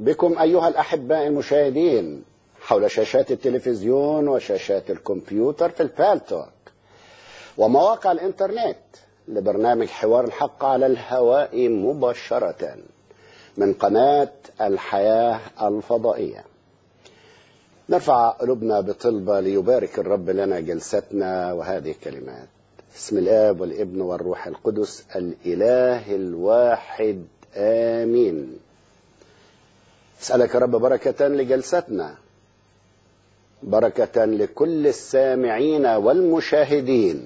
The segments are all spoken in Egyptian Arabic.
بكم أيها الأحباء المشاهدين حول شاشات التلفزيون وشاشات الكمبيوتر في البالتوك ومواقع الإنترنت لبرنامج حوار الحق على الهواء مباشرة من قناة الحياة الفضائية نرفع قلوبنا بطلبة ليبارك الرب لنا جلستنا وهذه الكلمات بسم الآب والابن والروح القدس الإله الواحد آمين أسألك يا رب بركة لجلستنا بركة لكل السامعين والمشاهدين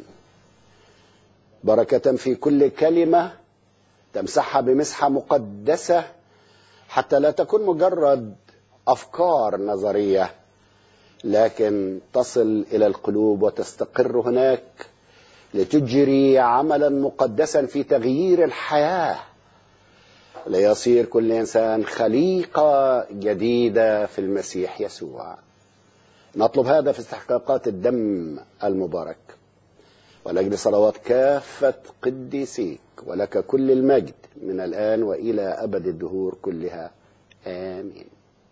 بركة في كل كلمة تمسحها بمسحة مقدسة حتى لا تكون مجرد أفكار نظرية لكن تصل إلى القلوب وتستقر هناك لتجري عملا مقدسا في تغيير الحياة ليصير كل إنسان خليقة جديدة في المسيح يسوع نطلب هذا في استحقاقات الدم المبارك ولأجل صلوات كافة قديسيك ولك كل المجد من الآن وإلى أبد الدهور كلها آمين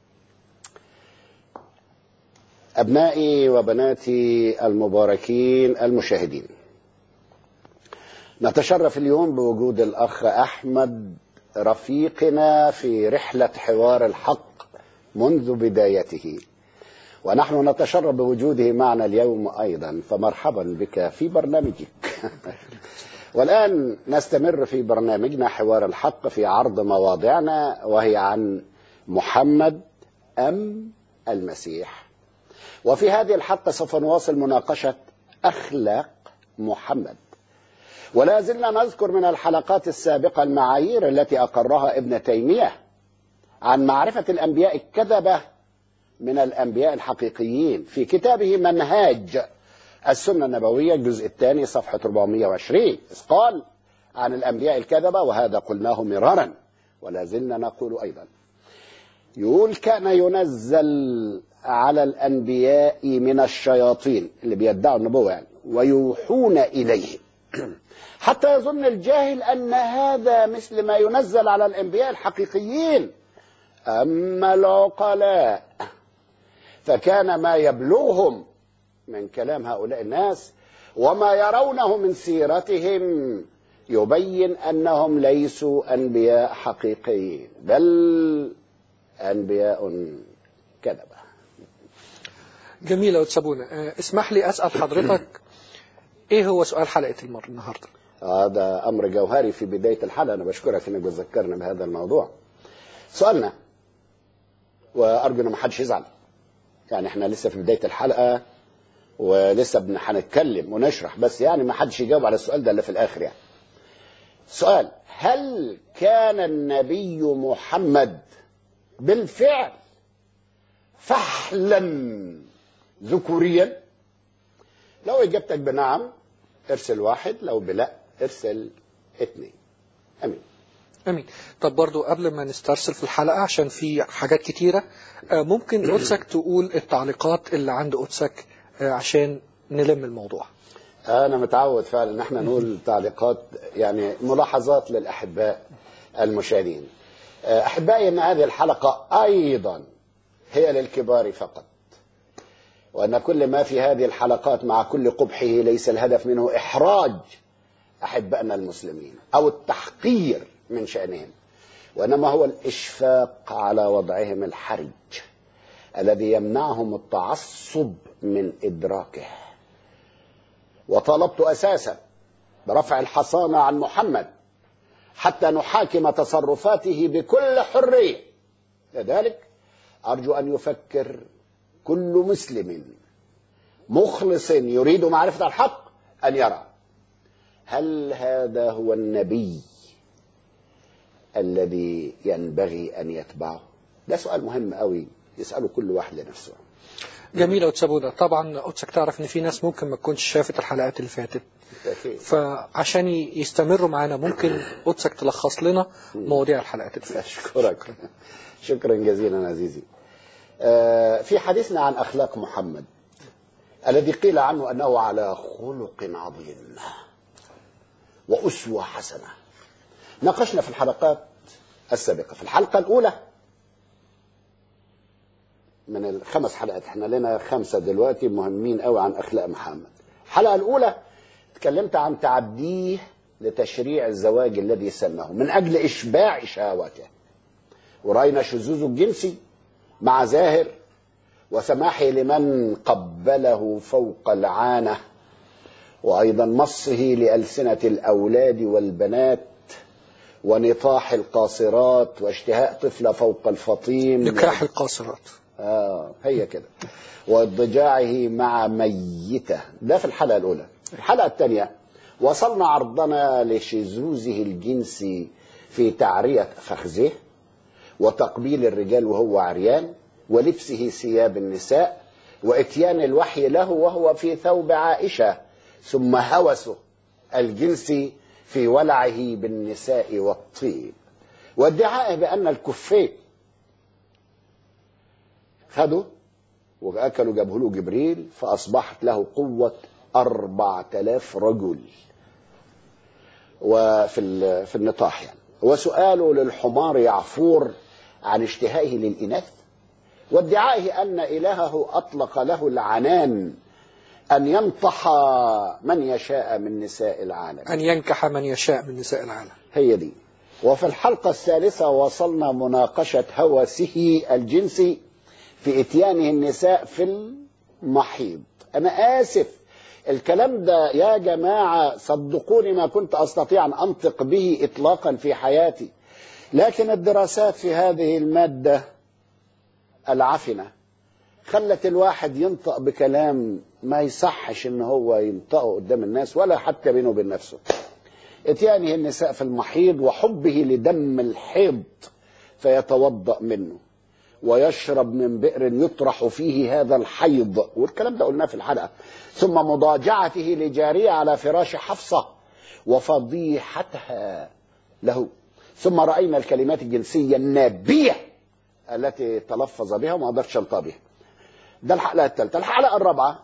أبنائي وبناتي المباركين المشاهدين نتشرف اليوم بوجود الأخ أحمد رفيقنا في رحلة حوار الحق منذ بدايته ونحن نتشرف بوجوده معنا اليوم أيضا فمرحبا بك في برنامجك والآن نستمر في برنامجنا حوار الحق في عرض مواضعنا وهي عن محمد أم المسيح وفي هذه الحلقة سوف نواصل مناقشة أخلاق محمد ولا زلنا نذكر من الحلقات السابقة المعايير التي أقرها ابن تيمية عن معرفة الأنبياء الكذبة من الأنبياء الحقيقيين في كتابه منهاج السنة النبوية الجزء الثاني صفحة 420 إذ قال عن الأنبياء الكذبة وهذا قلناه مرارا ولا زلنا نقول أيضا يقول كان ينزل على الأنبياء من الشياطين اللي بيدعوا النبوة يعني ويوحون إليه حتى يظن الجاهل أن هذا مثل ما ينزل على الأنبياء الحقيقيين أما العقلاء فكان ما يبلغهم من كلام هؤلاء الناس وما يرونه من سيرتهم يبين أنهم ليسوا أنبياء حقيقيين بل أنبياء كذبة جميلة وتسابونا اسمح لي أسأل حضرتك إيه هو سؤال حلقة المرة النهاردة هذا أمر جوهري في بداية الحلقة أنا بشكرك أنك بتذكرنا بهذا الموضوع سؤالنا وأرجو أن ما حدش يزعل يعني احنا لسه في بداية الحلقة ولسه هنتكلم ونشرح بس يعني ما حدش يجاوب على السؤال ده إلا في الآخر يعني سؤال هل كان النبي محمد بالفعل فحلا ذكوريا لو اجابتك بنعم ارسل واحد لو بلا ارسل اثنين امين امين طب برضو قبل ما نسترسل في الحلقة عشان في حاجات كتيرة ممكن قدسك تقول التعليقات اللي عند قدسك عشان نلم الموضوع انا متعود فعلا ان احنا نقول تعليقات يعني ملاحظات للاحباء المشاهدين احبائي ان هذه الحلقة ايضا هي للكبار فقط وأن كل ما في هذه الحلقات مع كل قبحه ليس الهدف منه إحراج أحبائنا المسلمين أو التحقير من شأنهم وإنما هو الإشفاق على وضعهم الحرج الذي يمنعهم التعصب من إدراكه وطلبت أساسا برفع الحصانة عن محمد حتى نحاكم تصرفاته بكل حرية لذلك أرجو أن يفكر كل مسلم مخلص يريد معرفة الحق أن يرى هل هذا هو النبي الذي ينبغي أن يتبعه ده سؤال مهم قوي يسأله كل واحد لنفسه جميلة وتسابونا طبعا قدسك تعرف ان في ناس ممكن ما تكونش شافت الحلقات اللي فاتت فعشان يستمروا معانا ممكن قدسك تلخص لنا مواضيع الحلقات اللي فاتت أشكرك شكرا جزيلا عزيزي في حديثنا عن أخلاق محمد الذي قيل عنه أنه على خلق عظيم وأسوة حسنة ناقشنا في الحلقات السابقة في الحلقة الأولى من الخمس حلقات احنا لنا خمسة دلوقتي مهمين قوي عن أخلاق محمد الحلقة الأولى اتكلمت عن تعديه لتشريع الزواج الذي سنه من أجل إشباع شهواته ورأينا شذوذه الجنسي مع زاهر وسماحه لمن قبله فوق العانة وأيضا مصه لألسنة الأولاد والبنات ونطاح القاصرات واشتهاء طفلة فوق الفطيم نكاح القاصرات آه هي كده واضطجاعه مع ميتة ده في الحلقة الأولى الحلقة الثانية وصلنا عرضنا لشذوذه الجنسي في تعرية فخذه وتقبيل الرجال وهو عريان ولبسه ثياب النساء واتيان الوحي له وهو في ثوب عائشة ثم هوسه الجنسي في ولعه بالنساء والطيب وادعائه بأن الكفين خدوا وأكلوا جابه له جبريل فأصبحت له قوة أربعة آلاف رجل وفي ال- في النطاح يعني وسؤاله للحمار يعفور عن اشتهائه للإناث وادعائه أن إلهه أطلق له العنان أن ينطح من يشاء من نساء العالم أن ينكح من يشاء من نساء العالم هي دي وفي الحلقة الثالثة وصلنا مناقشة هوسه الجنسي في اتيانه النساء في المحيض أنا آسف الكلام ده يا جماعة صدقوني ما كنت أستطيع أن أنطق به إطلاقا في حياتي لكن الدراسات في هذه المادة العفنة خلت الواحد ينطق بكلام ما يصحش ان هو ينطقه قدام الناس ولا حتى بينه وبين نفسه اتيانه النساء في المحيض وحبه لدم الحيض فيتوضأ منه ويشرب من بئر يطرح فيه هذا الحيض والكلام ده قلناه في الحلقة ثم مضاجعته لجارية على فراش حفصة وفضيحتها له ثم رأينا الكلمات الجنسية النابية التي تلفظ بها وما قدرش ينطق بها ده الحلقة الثالثة الحلقة الرابعة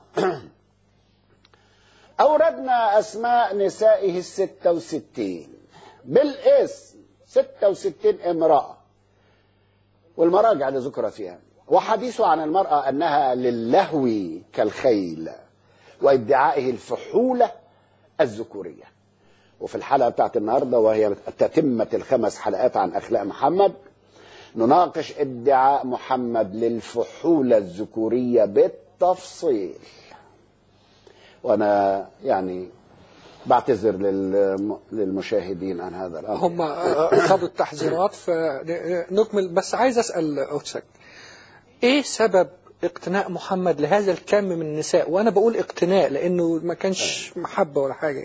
أوردنا أسماء نسائه الستة وستين بالاسم ستة وستين امرأة والمراجع اللي ذكر فيها وحديثه عن المرأة أنها للهو كالخيل وادعائه الفحولة الذكورية وفي الحلقة بتاعت النهاردة وهي تتمة الخمس حلقات عن أخلاق محمد نناقش ادعاء محمد للفحولة الذكورية بالتفصيل وانا يعني بعتذر للم- للمشاهدين عن هذا الامر هم خدوا التحذيرات فنكمل بس عايز أسأل أوتسك إيه سبب اقتناء محمد لهذا الكم من النساء وأنا بقول اقتناء لأنه ما كانش محبة ولا حاجة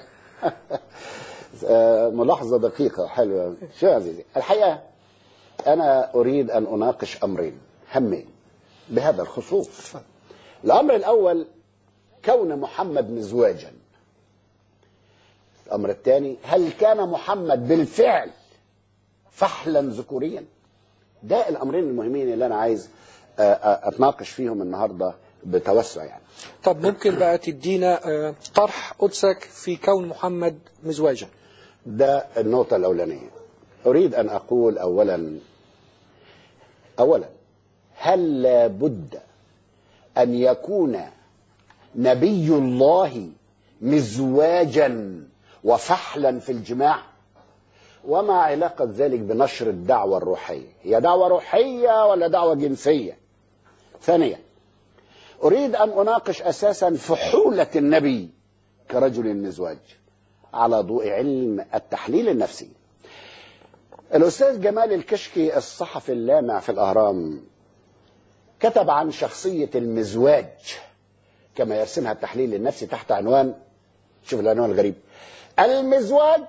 آه، ملاحظة دقيقة حلوة شو يا عزيزي الحقيقة أنا أريد أن أناقش أمرين هامين بهذا الخصوص الأمر الأول كون محمد مزواجا الأمر الثاني هل كان محمد بالفعل فحلا ذكوريا ده الأمرين المهمين اللي أنا عايز آه، آه، أتناقش فيهم النهاردة بتوسع يعني طب ممكن بقى تدينا آه، طرح قدسك في كون محمد مزواجا ده النقطة الأولانية أريد أن أقول أولا أولا هل لابد أن يكون نبي الله مزواجا وفحلا في الجماع وما علاقة ذلك بنشر الدعوة الروحية هي دعوة روحية ولا دعوة جنسية ثانيا أريد أن أناقش أساسا فحولة النبي كرجل مزواج على ضوء علم التحليل النفسي الأستاذ جمال الكشكي الصحفي اللامع في الأهرام كتب عن شخصية المزواج كما يرسمها التحليل النفسي تحت عنوان شوف العنوان الغريب المزواج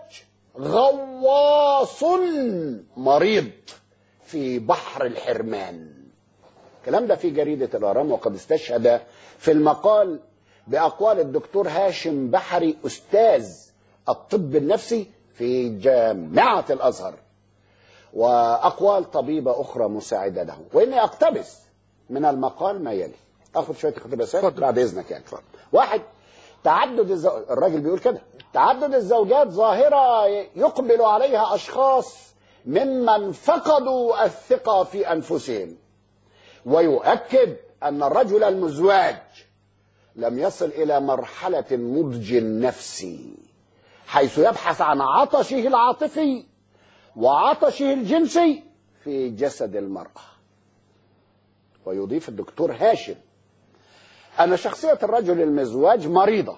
غواص مريض في بحر الحرمان الكلام ده في جريدة الأهرام وقد استشهد في المقال بأقوال الدكتور هاشم بحري أستاذ الطب النفسي في جامعة الأزهر وأقوال طبيبة أخرى مساعدة له وإني أقتبس من المقال ما يلي أخذ شوية اقتباسات اتفضل. بعد إذنك يعني واحد تعدد الزو... الراجل بيقول كده تعدد الزوجات ظاهرة يقبل عليها أشخاص ممن فقدوا الثقة في أنفسهم ويؤكد أن الرجل المزواج لم يصل إلى مرحلة النضج النفسي حيث يبحث عن عطشه العاطفي وعطشه الجنسي في جسد المرأة ويضيف الدكتور هاشم أن شخصية الرجل المزواج مريضة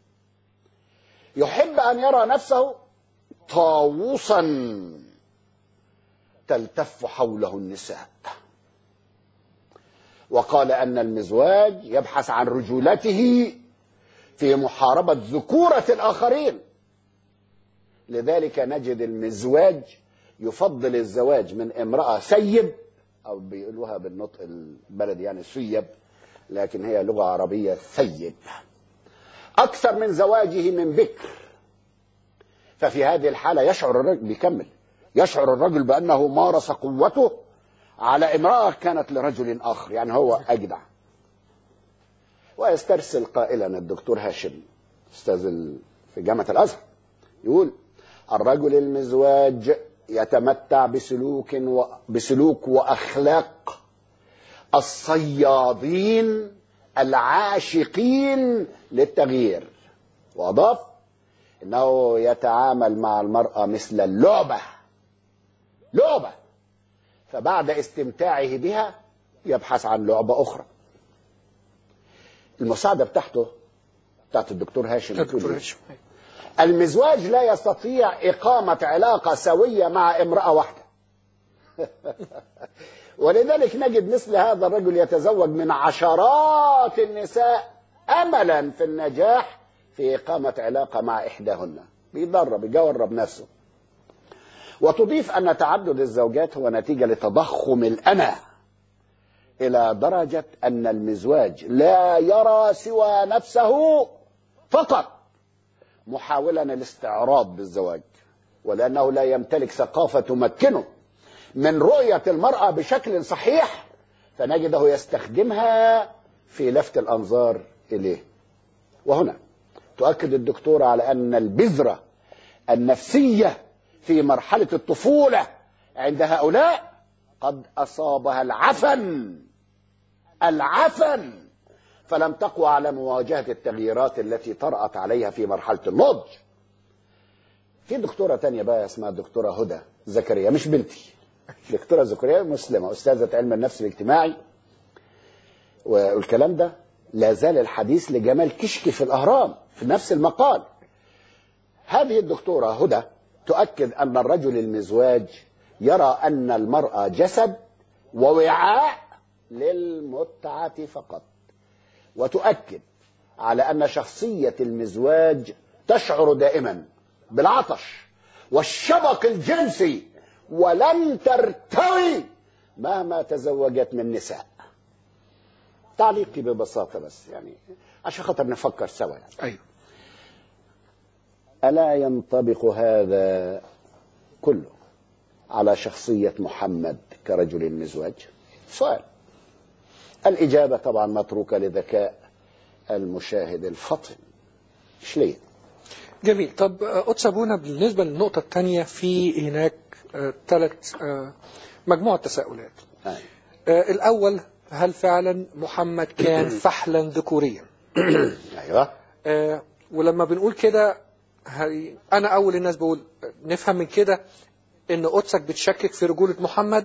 يحب أن يرى نفسه طاووسا تلتف حوله النساء وقال أن المزواج يبحث عن رجولته في محاربة ذكورة الآخرين لذلك نجد المزواج يفضل الزواج من امرأة سيب أو بيقولوها بالنطق البلدي يعني سيب لكن هي لغة عربية ثيب أكثر من زواجه من بكر ففي هذه الحالة يشعر الرجل بيكمل يشعر الرجل بأنه مارس قوته على امرأة كانت لرجل آخر يعني هو أجدع ويسترسل قائلا الدكتور هاشم أستاذ في جامعة الأزهر يقول الرجل المزواج يتمتع بسلوك و... بسلوك واخلاق الصيادين العاشقين للتغيير واضاف انه يتعامل مع المراه مثل اللعبه لعبه فبعد استمتاعه بها يبحث عن لعبه اخرى المساعده بتاعته بتاعت الدكتور هاشم الدكتور هاشم المزواج لا يستطيع إقامة علاقة سوية مع امرأة واحدة ولذلك نجد مثل هذا الرجل يتزوج من عشرات النساء أملا في النجاح في إقامة علاقة مع إحداهن بيدرب يجرب نفسه وتضيف أن تعدد الزوجات هو نتيجة لتضخم الأنا إلى درجة أن المزواج لا يرى سوى نفسه فقط محاولا الاستعراض بالزواج ولأنه لا يمتلك ثقافة تمكنه من رؤية المرأة بشكل صحيح فنجده يستخدمها في لفت الأنظار إليه وهنا تؤكد الدكتورة على أن البذرة النفسية في مرحلة الطفولة عند هؤلاء قد أصابها العفن العفن فلم تقوى على مواجهة التغييرات التي طرأت عليها في مرحلة النضج في دكتورة تانية بقى اسمها الدكتورة هدى زكريا مش بنتي دكتورة زكريا مسلمة أستاذة علم النفس الاجتماعي والكلام ده لا زال الحديث لجمال كشكي في الأهرام في نفس المقال هذه الدكتورة هدى تؤكد أن الرجل المزواج يرى أن المرأة جسد ووعاء للمتعة فقط وتؤكد على أن شخصية المزواج تشعر دائما بالعطش والشبق الجنسي ولن ترتوي مهما تزوجت من نساء تعليقي ببساطة بس يعني عشان خاطر نفكر سوا يعني. أيوه ألا ينطبق هذا كله على شخصية محمد كرجل مزواج سؤال الإجابة طبعا متروكة لذكاء المشاهد الفطن مش ليه جميل طب قدس أبونا بالنسبة للنقطة الثانية في هناك ثلاث مجموعة تساؤلات آه. آه، الأول هل فعلا محمد كان فحلا ذكوريا أيوه آه، ولما بنقول كده هي- أنا أول الناس بقول نفهم من كده إن قدسك بتشكك في رجولة محمد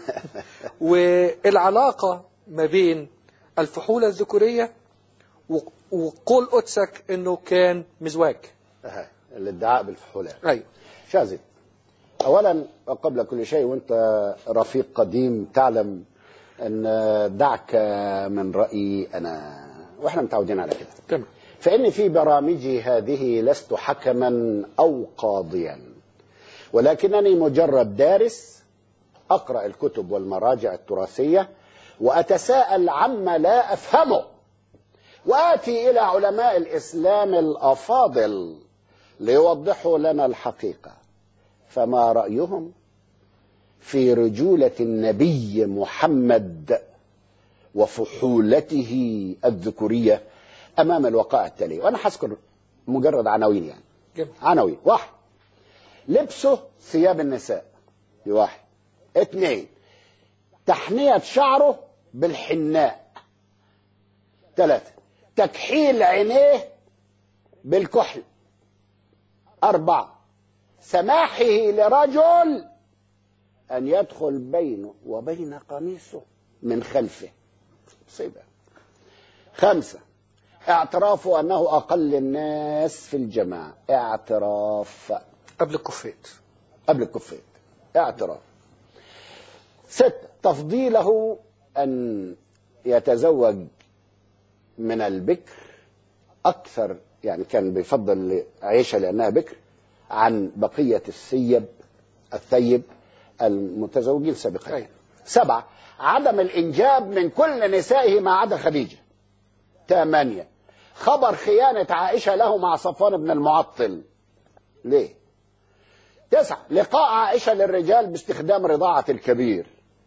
والعلاقة ما بين الفحولة الذكورية و- وقول قدسك إنه كان مزواج آه. الادعاء بالفحولات أيوه شاذب اولا وقبل كل شيء وانت رفيق قديم تعلم ان دعك من رايي انا واحنا متعودين على كده تمام فاني في برامجي هذه لست حكما او قاضيا ولكنني مجرد دارس اقرا الكتب والمراجع التراثيه واتساءل عما لا افهمه واتي الى علماء الاسلام الافاضل ليوضحوا لنا الحقيقه فما رايهم في رجوله النبي محمد وفحولته الذكوريه امام الوقائع التاليه وانا هذكر مجرد عناوين يعني جميل عناوين واحد لبسه ثياب النساء دي واحد اثنين تحنية شعره بالحناء ثلاثة تكحيل عينيه بالكحل أربعة سماحه لرجل أن يدخل بينه وبين قميصه من خلفه مصيبة خمسة اعترافه أنه أقل الناس في الجماعة اعتراف قبل الكفيت قبل الكفيت اعتراف ستة تفضيله أن يتزوج من البكر أكثر يعني كان بيفضل عائشة لأنها بكر عن بقية الثيب الثيب المتزوجين سابقا أيوة. سبعة عدم الإنجاب من كل نسائه ما عدا خديجة ثمانية خبر خيانة عائشة له مع صفوان بن المعطل ليه تسعة لقاء عائشة للرجال باستخدام رضاعة الكبير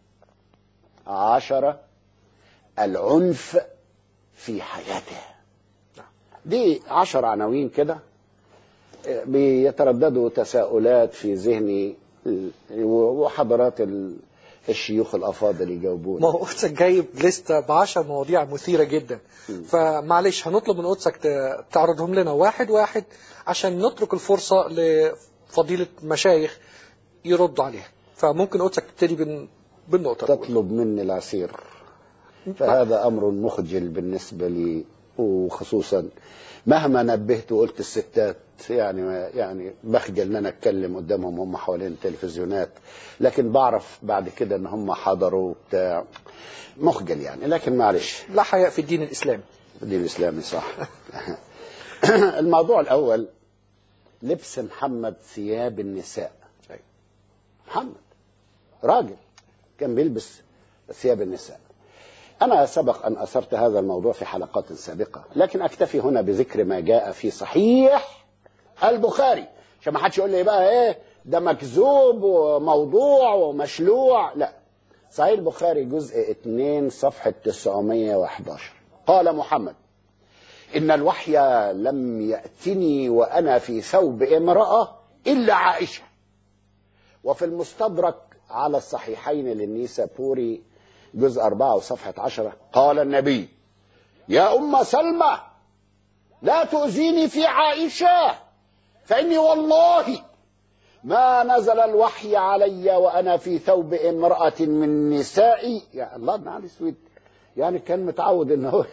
عشرة العنف في حياته دي عشر عناوين كده بيترددوا تساؤلات في ذهني وحضرات ال- الشيوخ الافاضل يجاوبون ما هو قدسك جايب لستة بعشر مواضيع مثيرة جدا فمعلش هنطلب من قدسك ت- تعرضهم لنا واحد واحد عشان نترك الفرصة لفضيلة مشايخ يردوا عليها فممكن قدسك تبتدي بال- بالنقطة الأولى. تطلب مني العسير فهذا امر مخجل بالنسبه لي وخصوصا مهما نبهت وقلت الستات يعني يعني بخجل ان انا اتكلم قدامهم هم حوالين التلفزيونات لكن بعرف بعد كده ان هم حضروا بتاع مخجل يعني لكن معلش لا حياء في الدين الإسلامي الدين الاسلامي صح الموضوع الاول لبس محمد ثياب النساء أيوة. محمد راجل كان بيلبس ثياب النساء أنا سبق أن أثرت هذا الموضوع في حلقات سابقة لكن أكتفي هنا بذكر ما جاء في صحيح البخاري عشان ما حدش يقول لي بقى إيه ده مكذوب وموضوع ومشلوع لا صحيح البخاري جزء 2 صفحة 911 قال محمد إن الوحي لم يأتني وأنا في ثوب امرأة إلا عائشة وفي المستدرك على الصحيحين للنيسابوري جزء أربعة وصفحة عشرة قال النبي يا أم سلمى لا تؤذيني في عائشة فإني والله ما نزل الوحي علي وأنا في ثوب امرأة من نسائي يا الله نعم اسود يعني كان متعود ان هو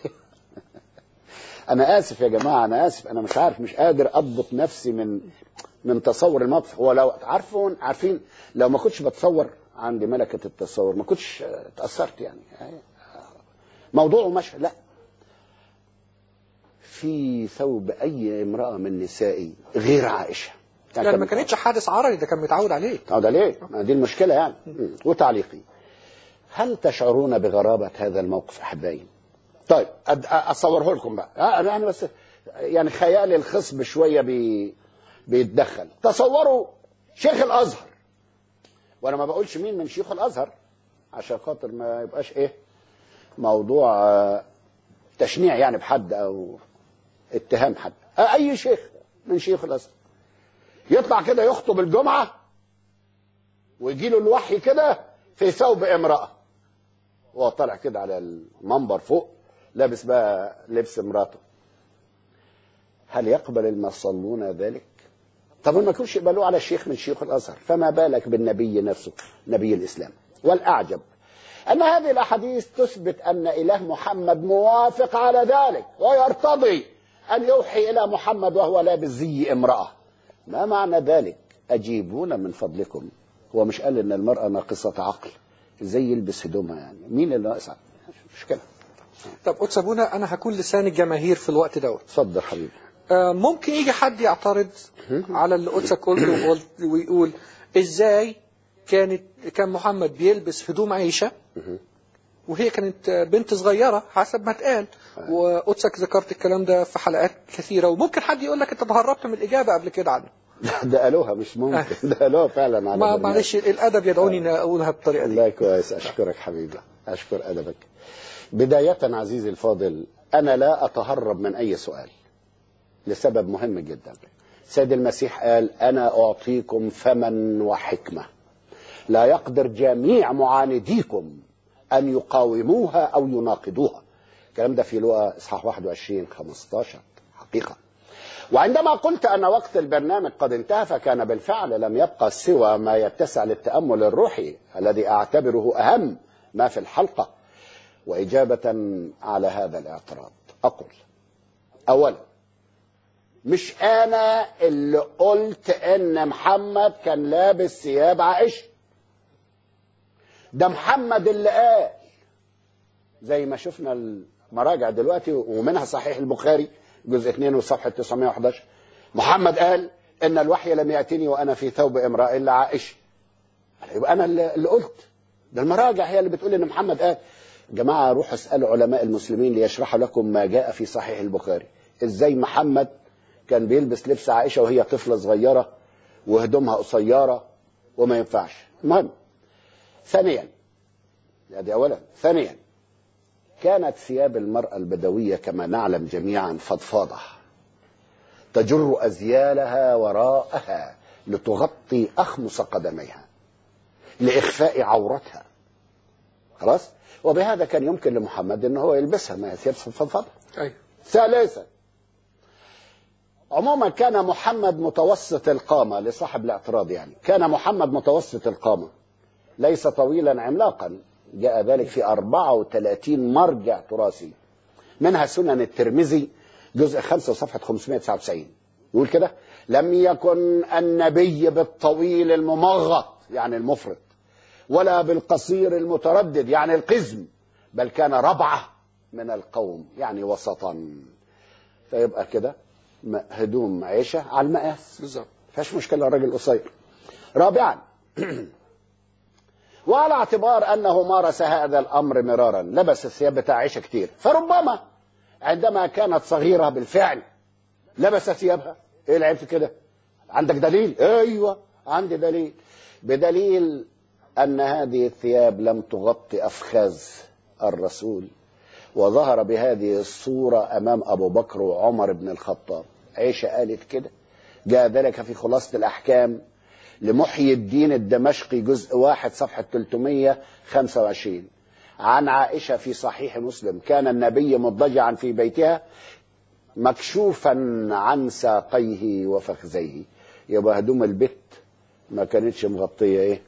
انا اسف يا جماعه انا اسف انا مش عارف مش قادر اضبط نفسي من من تصور الموقف هو لو عارفون عارفين لو ما كنتش بتصور عندي ملكه التصور ما كنتش آه، اتاثرت يعني موضوعه مش لا في ثوب اي امراه من نسائي غير عائشه يعني كان ما كانتش حادث عرضي ده كان متعود عليه اه ده ليه؟ ما دي المشكلة يعني مم. وتعليقي هل تشعرون بغرابة هذا الموقف أحبائي؟ طيب أد- أصوره لكم بقى آه، أنا يعني بس يعني خيالي الخصب شوية بي بيتدخل تصوروا شيخ الأزهر وأنا ما بقولش مين من شيوخ الأزهر عشان خاطر ما يبقاش إيه موضوع آه، تشنيع يعني بحد أو اتهام حد آه، أي شيخ من شيوخ الأزهر يطلع كده يخطب الجمعة ويجي له الوحي كده في ثوب امرأة وهو طالع كده على المنبر فوق لابس بقى لبس مراته هل يقبل المصلون ذلك؟ طب ما يكونش يقبلوه على شيخ من شيوخ الازهر فما بالك بالنبي نفسه نبي الاسلام والاعجب ان هذه الاحاديث تثبت ان اله محمد موافق على ذلك ويرتضي ان يوحي الى محمد وهو لابس زي امراه ما معنى ذلك اجيبونا من فضلكم هو مش قال ان المراه ناقصه عقل ازاي يلبس هدومها يعني مين اللي ناقص عقل مش مشكله طب قدس ابونا انا هكون لسان الجماهير في الوقت دوت اتفضل حبيبي آه، ممكن يجي حد يعترض على اللي قدسك قلته وقلت- ويقول ازاي كانت كان محمد بيلبس هدوم عائشه وهي كانت آه، بنت صغيره حسب ما اتقال وقدسك ذكرت الكلام ده في حلقات كثيره وممكن حد يقول لك انت تهربت من الاجابه قبل كده عنه ده قالوها مش ممكن ده قالوها فعلا على ما برنامج. معلش الادب يدعوني ان اقولها بالطريقه دي والله كويس اشكرك حبيبي اشكر ادبك بدايه عزيزي الفاضل انا لا اتهرب من اي سؤال لسبب مهم جدا سيد المسيح قال انا اعطيكم فما وحكمه لا يقدر جميع معانديكم أن يقاوموها أو يناقضوها الكلام ده في لقا إصحاح 21 15 حقيقة وعندما قلت أن وقت البرنامج قد انتهى فكان بالفعل لم يبقى سوى ما يتسع للتأمل الروحي الذي أعتبره أهم ما في الحلقة وإجابة على هذا الاعتراض أقول أولا مش أنا اللي قلت إن محمد كان لابس ثياب عائشة ده محمد اللي قال زي ما شفنا المراجع دلوقتي ومنها صحيح البخاري جزء 2 وصفحة 911 محمد قال إن الوحي لم يأتني وأنا في ثوب امرأة إلا عائشة يبقى أنا اللي قلت ده المراجع هي اللي بتقول إن محمد قال جماعة روحوا اسألوا علماء المسلمين ليشرحوا لكم ما جاء في صحيح البخاري إزاي محمد كان بيلبس لبس عائشة وهي طفلة صغيرة وهدومها قصيرة وما ينفعش المهم ثانيا هذه أولا ثانيا كانت ثياب المرأة البدوية كما نعلم جميعا فضفاضة تجر أزيالها وراءها لتغطي أخمص قدميها لإخفاء عورتها خلاص وبهذا كان يمكن لمحمد أنه هو يلبسها ما هي ثياب فضفاضة أيوة. ثالثا عموما كان محمد متوسط القامة لصاحب الاعتراض يعني كان محمد متوسط القامة ليس طويلا عملاقا جاء ذلك في 34 مرجع تراثي منها سنن الترمذي جزء 5 صفحة 599 يقول كده لم يكن النبي بالطويل الممغط يعني المفرط ولا بالقصير المتردد يعني القزم بل كان ربعة من القوم يعني وسطا فيبقى كده هدوم عيشة على المقاس بالظبط فيش مشكلة الراجل قصير رابعا وعلى اعتبار انه مارس هذا الامر مرارا لبس الثياب بتاع عائشه كتير فربما عندما كانت صغيره بالفعل لبس ثيابها ايه العيب في كده عندك دليل ايوه عندي دليل بدليل ان هذه الثياب لم تغطي افخاذ الرسول وظهر بهذه الصوره امام ابو بكر وعمر بن الخطاب عائشه قالت كده جاء ذلك في خلاصه الاحكام لمحيي الدين الدمشقي جزء واحد صفحة 325 عن عائشة في صحيح مسلم كان النبي مضجعا في بيتها مكشوفا عن ساقيه وفخذيه يبقى هدوم البت ما كانتش مغطية ايه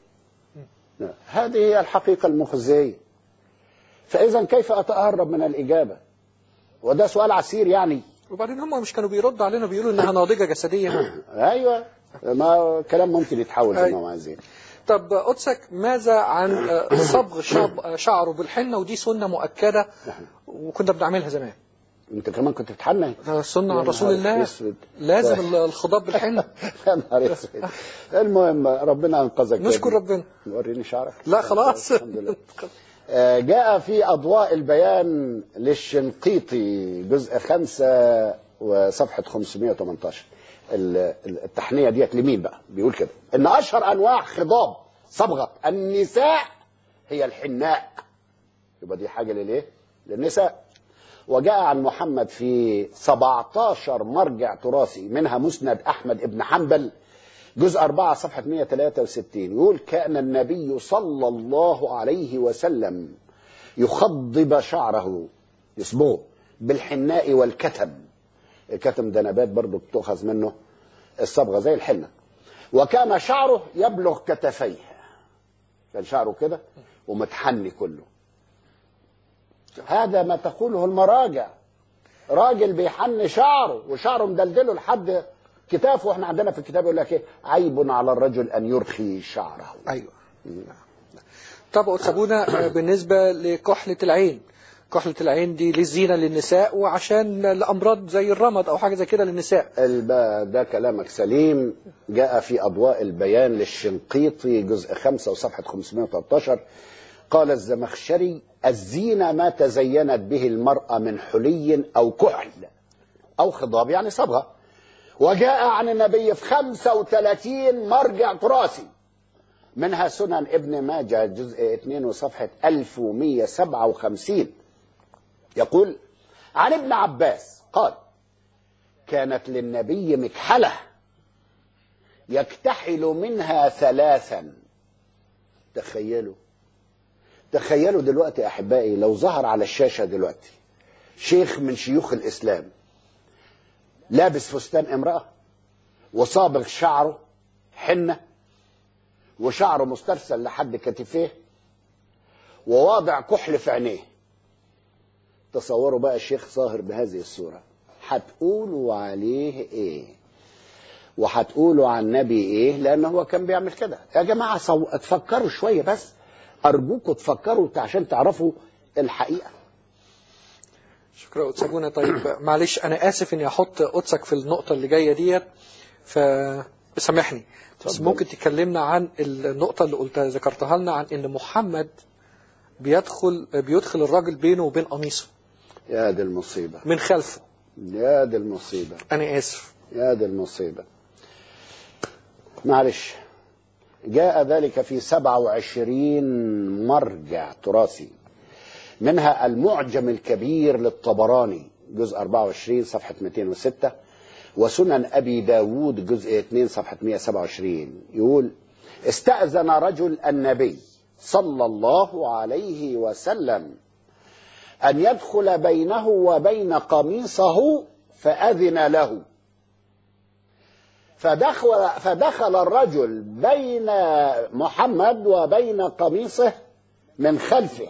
هذه هي الحقيقة المخزية فإذا كيف أتهرب من الإجابة وده سؤال عسير يعني وبعدين هم مش كانوا بيردوا علينا بيقولوا انها ناضجه جسديا ايوه ما كلام ممكن يتحول زي أي. ما هم عايزين طب قدسك ماذا عن صبغ شعب شعره بالحنه ودي سنه مؤكده وكنا بنعملها زمان انت كمان كنت بتحنى سنه عن يا رسول نهار الله أسود. لازم الخضاب بالحنه يا نهار اسود المهم ربنا انقذك نشكر ربنا وريني شعرك لا خلاص الحمد لله آه، جاء في أضواء البيان للشنقيطي جزء خمسة وصفحة 518 ال- ال- التحنية ديت لمين بقى بيقول كده إن أشهر أنواع خضاب صبغة النساء هي الحناء يبقى دي حاجة للإيه للنساء وجاء عن محمد في 17 مرجع تراثي منها مسند أحمد ابن حنبل جزء 4 صفحة 163 يقول كان النبي صلى الله عليه وسلم يخضب شعره يصبغه بالحناء والكتم الكتم ده نبات برضه بتؤخذ منه الصبغة زي الحنة وكان شعره يبلغ كتفيه كان شعره كده ومتحني كله هذا ما تقوله المراجع راجل بيحن شعره وشعره مدلدله لحد كتافه واحنا عندنا في الكتاب يقول لك ايه عيب على الرجل ان يرخي شعره ايوه طب سابونا بالنسبه لكحله العين كحله العين دي للزينه للنساء وعشان لامراض زي الرمد او حاجه زي كده للنساء الب- ده كلامك سليم جاء في أضواء البيان للشنقيطي جزء 5 وصفحة 513 قال الزمخشري الزينة ما تزينت به المرأة من حلي أو كحل أو خضاب يعني صبغة وجاء عن النبي في 35 مرجع تراثي منها سنن ابن ماجه جزء 2 وصفحة 1157 يقول عن ابن عباس قال كانت للنبي مكحلة يكتحل منها ثلاثا تخيلوا تخيلوا دلوقتي احبائي لو ظهر على الشاشه دلوقتي شيخ من شيوخ الاسلام لابس فستان امراه وصابغ شعره حنه وشعره مسترسل لحد كتفيه وواضع كحل في عينيه تصوروا بقى الشيخ صاهر بهذه الصوره هتقولوا عليه ايه وهتقولوا عن النبي ايه لان هو كان بيعمل كده يا جماعه صو... تفكروا شويه بس ارجوكم تفكروا عشان تعرفوا الحقيقه شكرا قدس ابونا طيب معلش انا اسف اني احط قدسك في النقطه اللي جايه ديت فسامحني بس اتفضل. ممكن تكلمنا عن النقطه اللي قلتها ذكرتها لنا عن ان محمد بيدخل بيدخل الراجل بينه وبين قميصه يا دي المصيبه من خلفه يا دي المصيبه انا اسف يا دي المصيبة معلش جاء ذلك في 27 مرجع تراثي منها المعجم الكبير للطبراني جزء 24 صفحة 206 وسنن أبي داود جزء 2 صفحة 127 يقول استأذن رجل النبي صلى الله عليه وسلم أن يدخل بينه وبين قميصه فأذن له فدخل فدخل الرجل بين محمد وبين قميصه من خلفه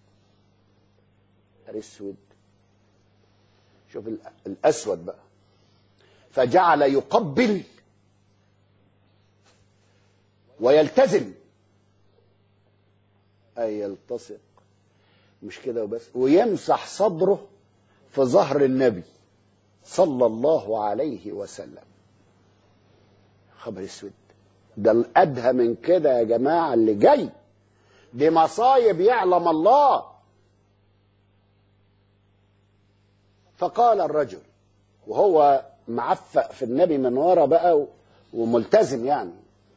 الاسود شوف ال- الاسود بقى فجعل يقبل ويلتزم اي يلتصق مش كده وبس ويمسح صدره في ظهر النبي صلى الله عليه وسلم خبر اسود ده الادهى من كده يا جماعه اللي جاي دي مصايب يعلم الله فقال الرجل وهو معفق في النبي من ورا بقى و- وملتزم يعني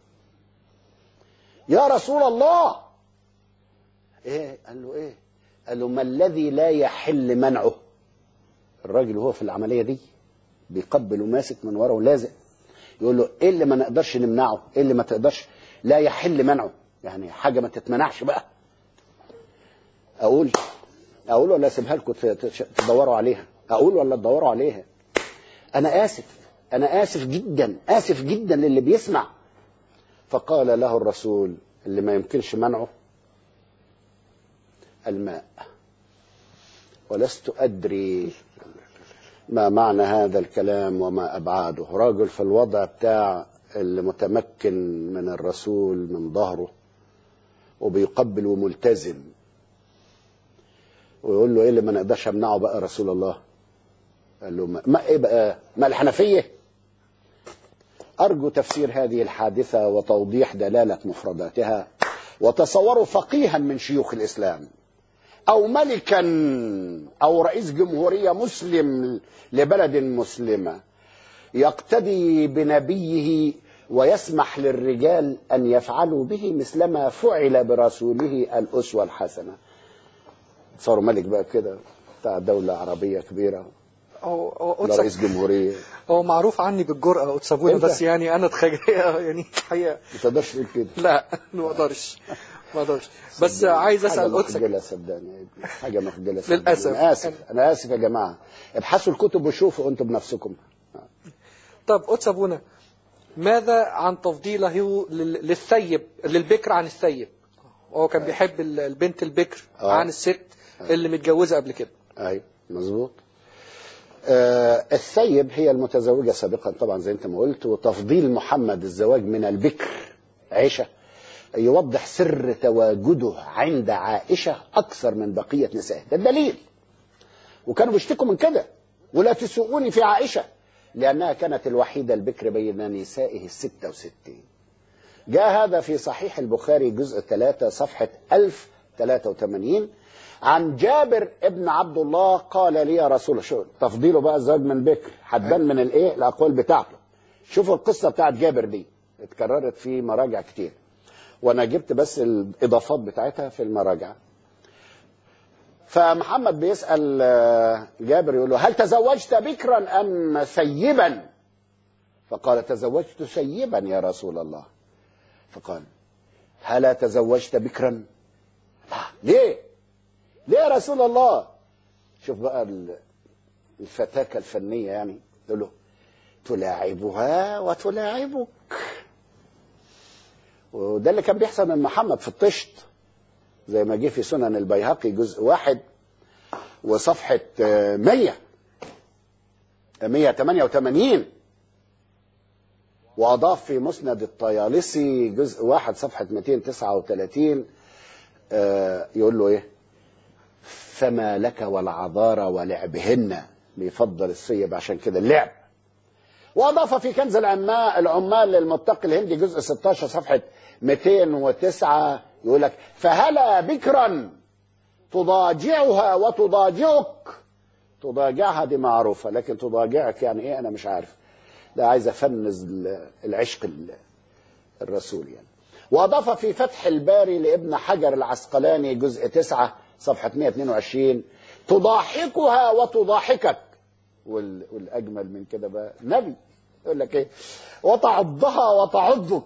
يا رسول الله ايه قال له ايه قال له ما الذي لا يحل منعه الراجل وهو في العمليه دي بيقبل وماسك من ورا ولازق يقول له ايه اللي ما نقدرش نمنعه ايه اللي ما تقدرش لا يحل منعه يعني حاجه ما تتمنعش بقى اقول اقول ولا اسيبها لكم ت- ت- تدوروا عليها اقول ولا تدوروا عليها انا اسف انا اسف جدا اسف جدا للي بيسمع فقال له الرسول اللي ما يمكنش منعه الماء ولست ادري ما معنى هذا الكلام وما أبعاده راجل في الوضع بتاع اللي متمكن من الرسول من ظهره وبيقبل وملتزم ويقول له ايه اللي ما نقدرش امنعه بقى رسول الله قال له ما, ما ايه بقى ما الحنفيه ارجو تفسير هذه الحادثه وتوضيح دلاله مفرداتها وتصوروا فقيها من شيوخ الاسلام او ملكا او رئيس جمهوريه مسلم لبلد مسلمه يقتدي بنبيه ويسمح للرجال ان يفعلوا به مثلما فعل برسوله الاسوه الحسنه صاروا ملك بقى كده بتاع دوله عربيه كبيره هو هو ولا قدسك رئيس جمهوريه هو معروف عني بالجرأة قدس ابونا إمتى؟ بس يعني انا اتخيل يعني الحقيقه ما تقدرش تقول كده لا ما اقدرش ما اقدرش بس عايز اسال حاجة قدسك مخجلة صدقني يا ابني. حاجة مخجلة صدقني. للأسف. أنا آسف أنا آسف يا جماعة ابحثوا الكتب وشوفوا أنتم بنفسكم طب قدس ابونا ماذا عن تفضيله لل- للثيب للبكر عن الثيب هو كان بيحب ال- البنت البكر آه. عن الست اللي متجوزه قبل كده أيوة مظبوط آه الثيب هي المتزوجة سابقا طبعا زي أنت ما قلت وتفضيل محمد الزواج من البكر عائشة يوضح سر تواجده عند عائشة أكثر من بقية نسائه ده الدليل وكانوا بيشتكوا من كده ولا تسوءوني في عائشة لأنها كانت الوحيدة البكر بين نسائه الستة وستين جاء هذا في صحيح البخاري جزء 3 صفحة 1083 عن جابر ابن عبد الله قال لي يا رسول الله شو تفضيله بقى الزواج من بكر هتبان من الايه الاقوال بتاعته شوفوا القصه بتاعت جابر دي اتكررت في مراجع كتير وانا جبت بس الاضافات بتاعتها في المراجع فمحمد بيسال آه، جابر يقول له هل تزوجت بكرا ام ثيبا فقال تزوجت ثيبا يا رسول الله فقال هلا تزوجت بكرا لا ليه ليه يا رسول الله شوف بقى ال- الفتاكة الفنية يعني تقول له تلاعبها وتلاعبك وده اللي كان بيحصل من محمد في الطشت زي ما جه في سنن البيهقي جزء واحد وصفحة آه، 100 188 وأضاف في مسند الطيالسي جزء واحد صفحة 239 آه، يقول له إيه فما لك والعذار ولعبهن بيفضل السيب عشان كده اللعب وأضاف في كنز العماء العمال للمتقي الهندي جزء 16 صفحة 209 يقول لك فهلا بكرا تضاجعها وتضاجعك تضاجعها دي معروفة لكن تضاجعك يعني ايه انا مش عارف ده عايز افنز ال- العشق ال- الرسول يعني واضاف في فتح الباري لابن حجر العسقلاني جزء 9 صفحة 122 تضاحكها وتضاحكك وال- والاجمل من كده بقى نبي يقول لك ايه وتعضها وتعضك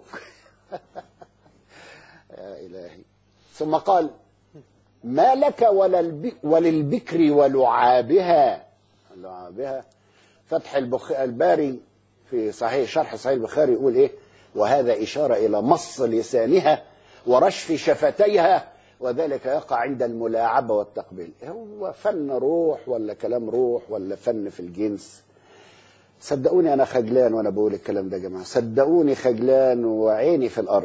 يا الهي ثم قال ما لك ولا الب... وللبكر ولعابها لعابها فتح البخ... الباري في صحيح شرح صحيح البخاري يقول ايه وهذا إشارة إلى مص لسانها ورشف شفتيها وذلك يقع عند الملاعبة والتقبيل هو فن روح ولا كلام روح ولا فن في الجنس صدقوني أنا خجلان وأنا بقول الكلام ده يا جماعة صدقوني خجلان وعيني في الأرض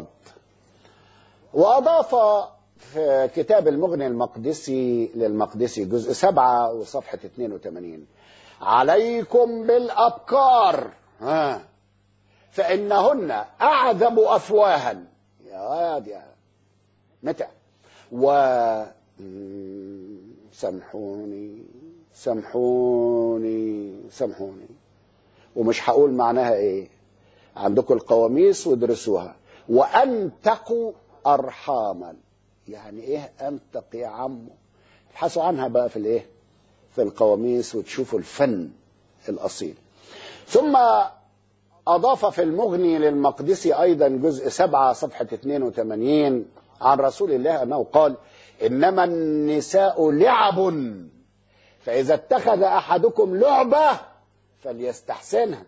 وأضاف في كتاب المغني المقدسي للمقدسي جزء سبعة وصفحة 82 عليكم بالأبكار ها فإنهن أعذب أفواها يا واد يا متى و مم، سامحوني سامحوني سامحوني ومش هقول معناها ايه عندكم القواميس وادرسوها وانتقوا ارحاما يعني ايه انتق يا عمو ابحثوا عنها بقى في الايه في القواميس وتشوفوا الفن الاصيل ثم أضاف في المغني للمقدسي أيضا جزء سبعة صفحة 82 عن رسول الله أنه قال إنما النساء لعب فإذا اتخذ أحدكم لعبة فليستحسنها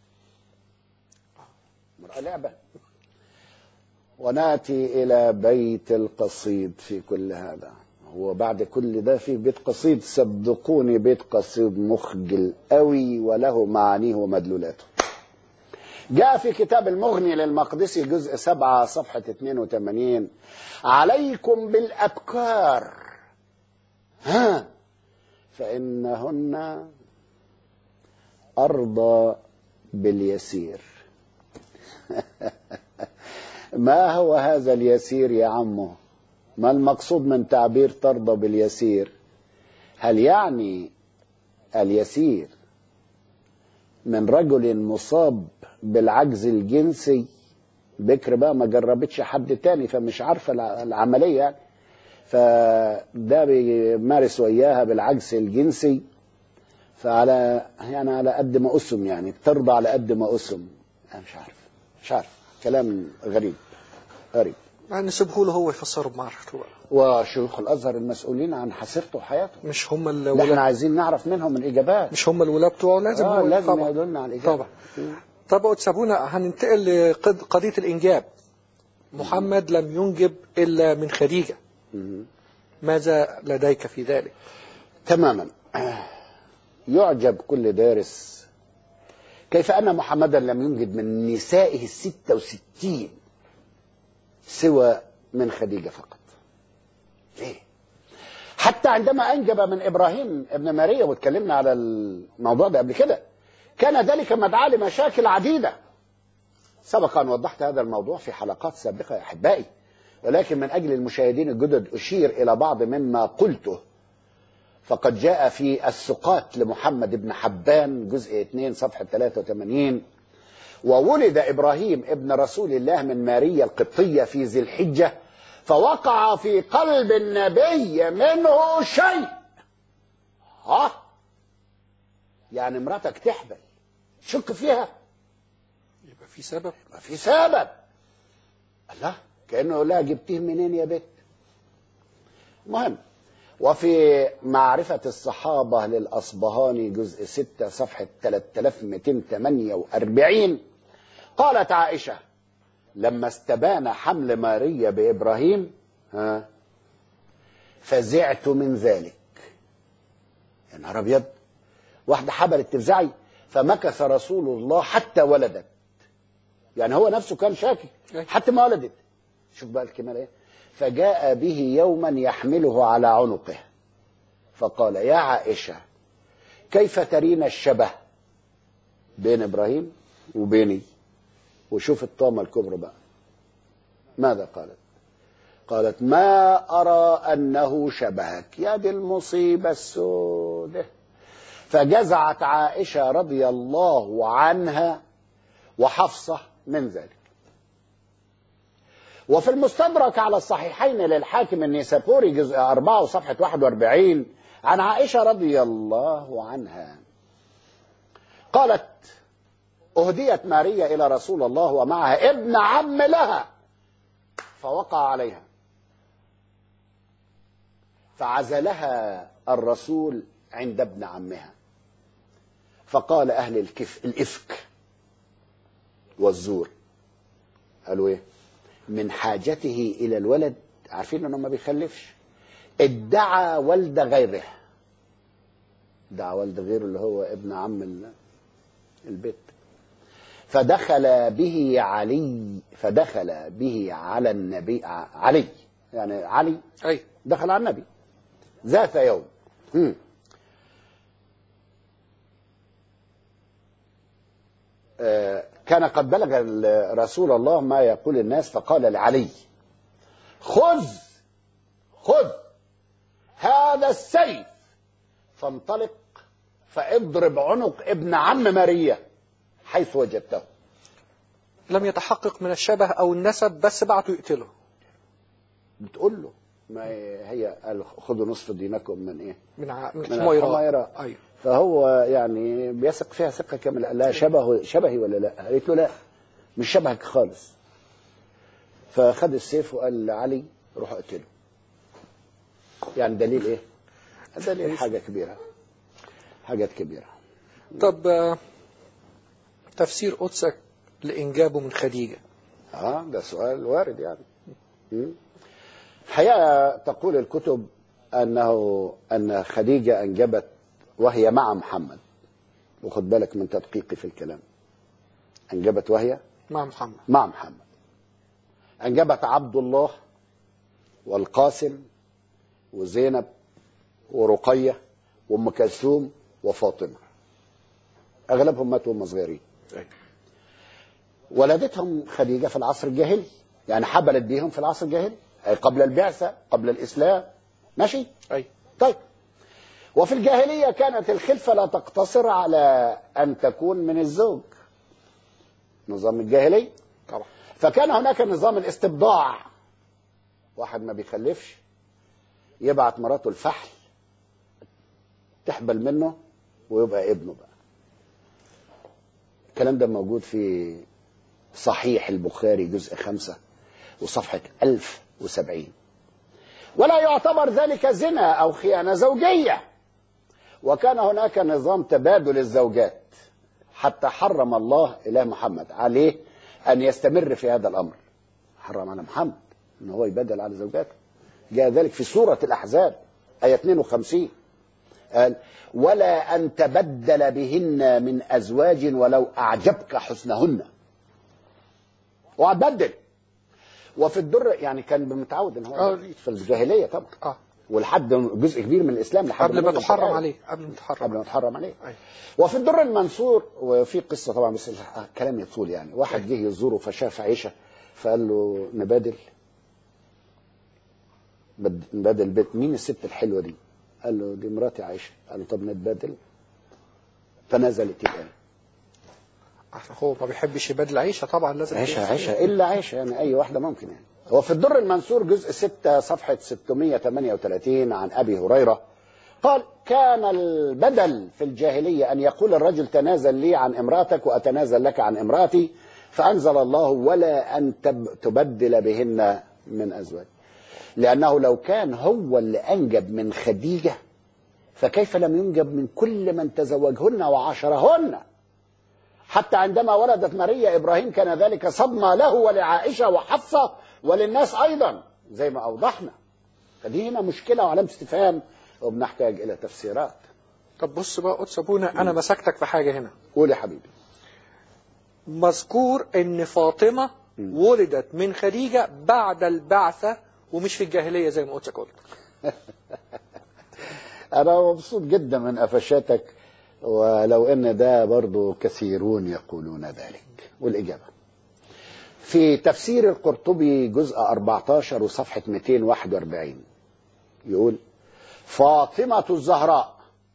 امرأة لعبة وناتي إلى بيت القصيد في كل هذا هو بعد كل ده في بيت قصيد صدقوني بيت قصيد مخجل قوي وله معانيه ومدلولاته جاء في كتاب المغني للمقدسي جزء سبعة صفحة 82 عليكم بالأبكار ها فإنهن أرضى باليسير ما هو هذا اليسير يا عمو ما المقصود من تعبير ترضى باليسير هل يعني اليسير من رجل مصاب بالعجز الجنسي بكر بقى ما جربتش حد تاني فمش عارفه الع- العمليه يعني فده بيمارس وياها بالعجز الجنسي فعلى يعني على قد ما اسم يعني ترضى على قد ما اسم انا مش عارف مش عارف كلام غريب غريب يعني نسيبه له هو يفسره بمعرفته بقى وشيوخ الازهر المسؤولين عن حسيرته وحياته مش هم لا احنا الولاد عايزين نعرف منهم الاجابات مش هم الولاد بتوعه لازم آه هو لازم طبعا يقولوا لنا على الاجابه طبعا طب سابونا هننتقل لقضية الإنجاب محمد لم ينجب إلا من خديجة مم. ماذا لديك في ذلك تماما يعجب كل دارس كيف أن محمدا لم ينجب من نسائه الستة وستين سوى من خديجة فقط ليه؟ حتى عندما أنجب من إبراهيم ابن ماريا واتكلمنا على الموضوع ده قبل كده كان ذلك مدعاة لمشاكل عديدة سبق أن وضحت هذا الموضوع في حلقات سابقة يا أحبائي ولكن من أجل المشاهدين الجدد أشير إلى بعض مما قلته فقد جاء في السقاط لمحمد بن حبان جزء 2 صفحة 83 وولد إبراهيم ابن رسول الله من ماريا القبطية في ذي الحجة فوقع في قلب النبي منه شيء ها يعني مراتك تحبل شك فيها يبقى في سبب ما في سبب الله كانه يقول لها جبتيه منين يا بت مهم وفي معرفة الصحابة للأصبهاني جزء 6 صفحة 3248 قالت عائشة لما استبان حمل ماريا بإبراهيم ها فزعت من ذلك يا نهار أبيض واحدة حبلت تفزعي فمكث رسول الله حتى ولدت يعني هو نفسه كان شاكي حتى ما ولدت شوف بقى الكمال ايه فجاء به يوما يحمله على عنقه فقال يا عائشة كيف ترين الشبه بين إبراهيم وبيني وشوف الطامة الكبرى بقى ماذا قالت قالت ما أرى أنه شبهك يا دي المصيبة السودة فجزعت عائشة رضي الله عنها وحفصة من ذلك وفي المستدرك على الصحيحين للحاكم النيسابوري جزء 4 وصفحة 41 عن عائشة رضي الله عنها قالت أهديت ماريا إلى رسول الله ومعها ابن عم لها فوقع عليها فعزلها الرسول عند ابن عمها فقال أهل الكف الإفك والزور قالوا إيه من حاجته إلى الولد عارفين أنه ما بيخلفش ادعى ولد غيره ادعى ولد غيره اللي هو ابن عم البيت فدخل به علي فدخل به على النبي علي يعني علي أي دخل على النبي ذات يوم هم. آه، كان قد بلغ رسول الله ما يقول الناس فقال لعلي خذ خذ هذا السيف فانطلق فاضرب عنق ابن عم ماريا حيث وجدته لم يتحقق من الشبه أو النسب بس بعته يقتله بتقول له ما هي قال خذوا نصف دينكم من ايه من ع... من من حميراء الحميراء. أيوه فهو يعني بيثق فيها ثقه كامله قال لها شبهه شبهي ولا لا قالت له لا مش شبهك خالص فخد السيف وقال لعلي روح اقتله يعني دليل ايه دليل حاجه كبيره حاجات كبيره طب آه، تفسير قدسك لإنجابه من خديجة اه ده سؤال وارد يعني م? الحقيقه تقول الكتب انه ان خديجه انجبت وهي مع محمد وخد بالك من تدقيقي في الكلام انجبت وهي مع محمد مع محمد انجبت عبد الله والقاسم وزينب ورقيه وام كلثوم وفاطمه اغلبهم ماتوا وهم صغيرين أيوه. ولدتهم خديجه في العصر الجاهلي يعني حبلت بيهم في العصر الجاهلي أي قبل البعثه قبل الاسلام ماشي أي طيب وفي الجاهليه كانت الخلفه لا تقتصر على ان تكون من الزوج نظام الجاهلي طبعا فكان هناك نظام الاستبضاع واحد ما بيخلفش يبعت مراته الفحل تحبل منه ويبقى ابنه بقى الكلام ده موجود في صحيح البخاري جزء خمسة وصفحة ألف وسبعين ولا يعتبر ذلك زنا أو خيانة زوجية وكان هناك نظام تبادل الزوجات حتى حرم الله إله محمد عليه أن يستمر في هذا الأمر حرم على محمد أن هو يبدل على زوجاته جاء ذلك في سورة الأحزاب آية 52 قال ولا أن تبدل بهن من أزواج ولو أعجبك حسنهن وأبدل وفي الدر يعني كان متعود ان هو آه. في الجاهليه طبعا اه ولحد جزء كبير من الاسلام لحد قبل ما نزل تحرم القرآن. عليه قبل ما تحرم قبل ما تحرم عليه أيوه. وفي الدر المنصور وفي قصه طبعا بس الكلام يطول يعني واحد جه يزوره فشاف عيشه فقال له نبادل بد- نبادل البيت مين الست الحلوه دي؟ قال له دي مراتي عائشه قال له طب نتبادل فنزلت الآية عشان هو ما بيحبش يبادل عيشه طبعا لازم عيشة عيشة إلا عيشة يعني أي واحدة ممكن يعني هو في الدر المنصور جزء 6 صفحة 638 عن أبي هريرة قال كان البدل في الجاهلية أن يقول الرجل تنازل لي عن امرأتك وأتنازل لك عن امرأتي فأنزل الله ولا أن تب- تبدل بهن من أزواج لأنه لو كان هو اللي أنجب من خديجة فكيف لم ينجب من كل من تزوجهن وعاشرهن حتى عندما ولدت ماريا إبراهيم كان ذلك صدمة له ولعائشة وحفصة وللناس أيضا زي ما أوضحنا فدي هنا مشكلة وعلامة استفهام وبنحتاج إلى تفسيرات طب بص بقى قدس ابونا انا مسكتك في حاجه هنا قول يا حبيبي مذكور ان فاطمه ولدت من خديجه بعد البعثه ومش في الجاهليه زي ما قدسك قلت أنا مبسوط جدا من قفشاتك ولو أن ده برضو كثيرون يقولون ذلك والإجابة في تفسير القرطبي جزء 14 وصفحة 241 يقول فاطمة الزهراء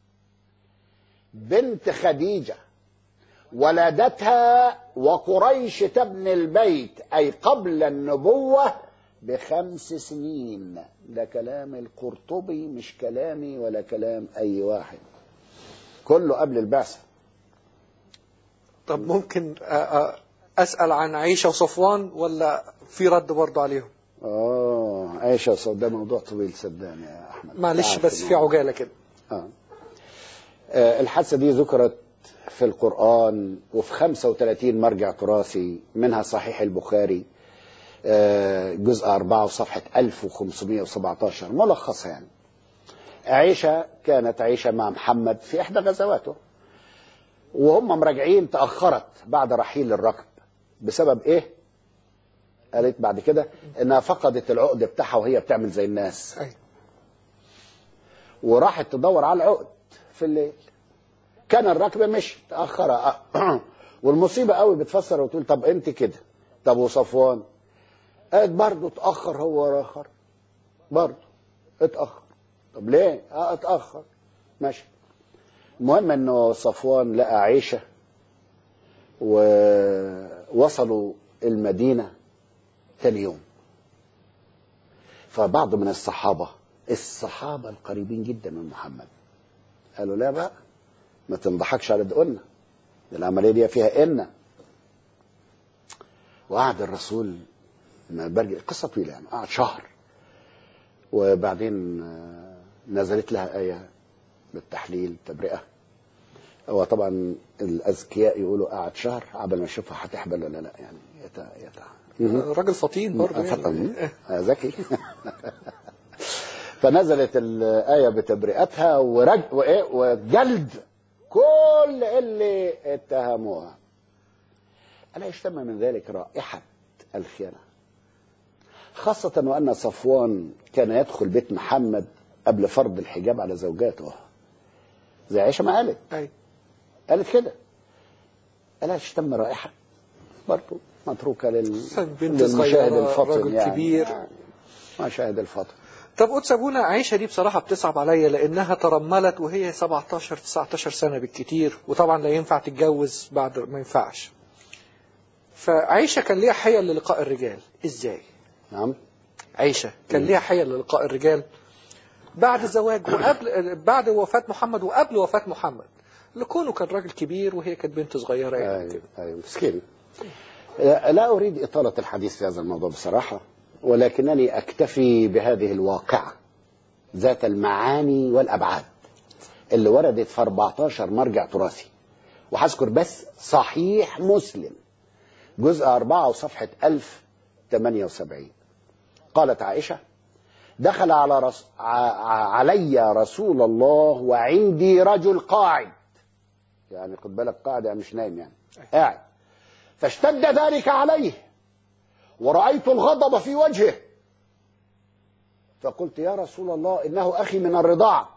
بنت خديجة ولدتها وقريش تبني البيت أي قبل النبوة بخمس سنين ده كلام القرطبي مش كلامي ولا كلام أي واحد كله قبل البعثة طب ممكن أ- أ- اسال عن عائشه وصفوان ولا في رد برضه عليهم آه عائشة صد- ده موضوع طويل صدقني يا أحمد معلش تعال بس في الموضوع. عجاله كده آه. آه، الحادثة دي ذكرت في القرآن وفي 35 مرجع تراثي منها صحيح البخاري آه، جزء 4 وصفحة 1517 ملخصة يعني عيشة كانت عيشة مع محمد في إحدى غزواته وهم مراجعين تأخرت بعد رحيل الركب بسبب إيه؟ قالت بعد كده إنها فقدت العقد بتاعها وهي بتعمل زي الناس أيوة. وراحت تدور على العقد في الليل كان الركب مش تأخر والمصيبة قوي بتفسر وتقول طب انت كده طب وصفوان قالت برضه اتأخر هو آخر برضه اتأخر طب ليه؟ اه اتأخر ماشي المهم انه صفوان لقى عيشة ووصلوا المدينة تاني يوم فبعض من الصحابة الصحابة القريبين جدا من محمد قالوا لا بقى ما تنضحكش على دقنا العملية دي فيها إن وقعد الرسول ما برجع قصة طويلة يعني قعد شهر وبعدين آه، نزلت لها آية بالتحليل تبرئة هو طبعا الأذكياء يقولوا قعد شهر قبل ما يشوفها هتحبل ولا لا يعني يتا يتا مهم. راجل فطين برضه فطن. يعني آه، ذكي فنزلت الآية بتبرئتها ورج وإيه وجلد كل اللي اتهموها ألا يشتم من ذلك رائحة الخيانة خاصة وأن صفوان كان يدخل بيت محمد قبل فرض الحجاب على زوجاته زي عائشة ما قالت أيوة. قالت كده ألا يشتم رائحة برضه متروكة لل... بنت للمشاهد صغيرة الفطن رجل يعني. كبير مشاهد الفطن طب قدس ابونا عائشه دي بصراحه بتصعب عليا لانها ترملت وهي 17 19 سنه بالكتير وطبعا لا ينفع تتجوز بعد ما ينفعش فعائشه كان ليها حيل للقاء الرجال ازاي نعم عائشه كان ليها حيل للقاء الرجال بعد الزواج وقبل بعد وفاه محمد وقبل وفاه محمد لكونه كان راجل كبير وهي كانت بنت صغيره يعني ايوه ايوه مسكين لا اريد اطاله الحديث في هذا الموضوع بصراحه ولكنني اكتفي بهذه الواقعه ذات المعاني والابعاد اللي وردت في 14 مرجع تراثي وهذكر بس صحيح مسلم جزء 4 وصفحه 1078 قالت عائشه دخل على رس... ع- علي رسول الله وعندي رجل قاعد يعني خد بالك قاعد يعني مش نايم يعني قاعد فاشتد ذلك عليه ورأيت الغضب في وجهه فقلت يا رسول الله إنه أخي من الرضاعة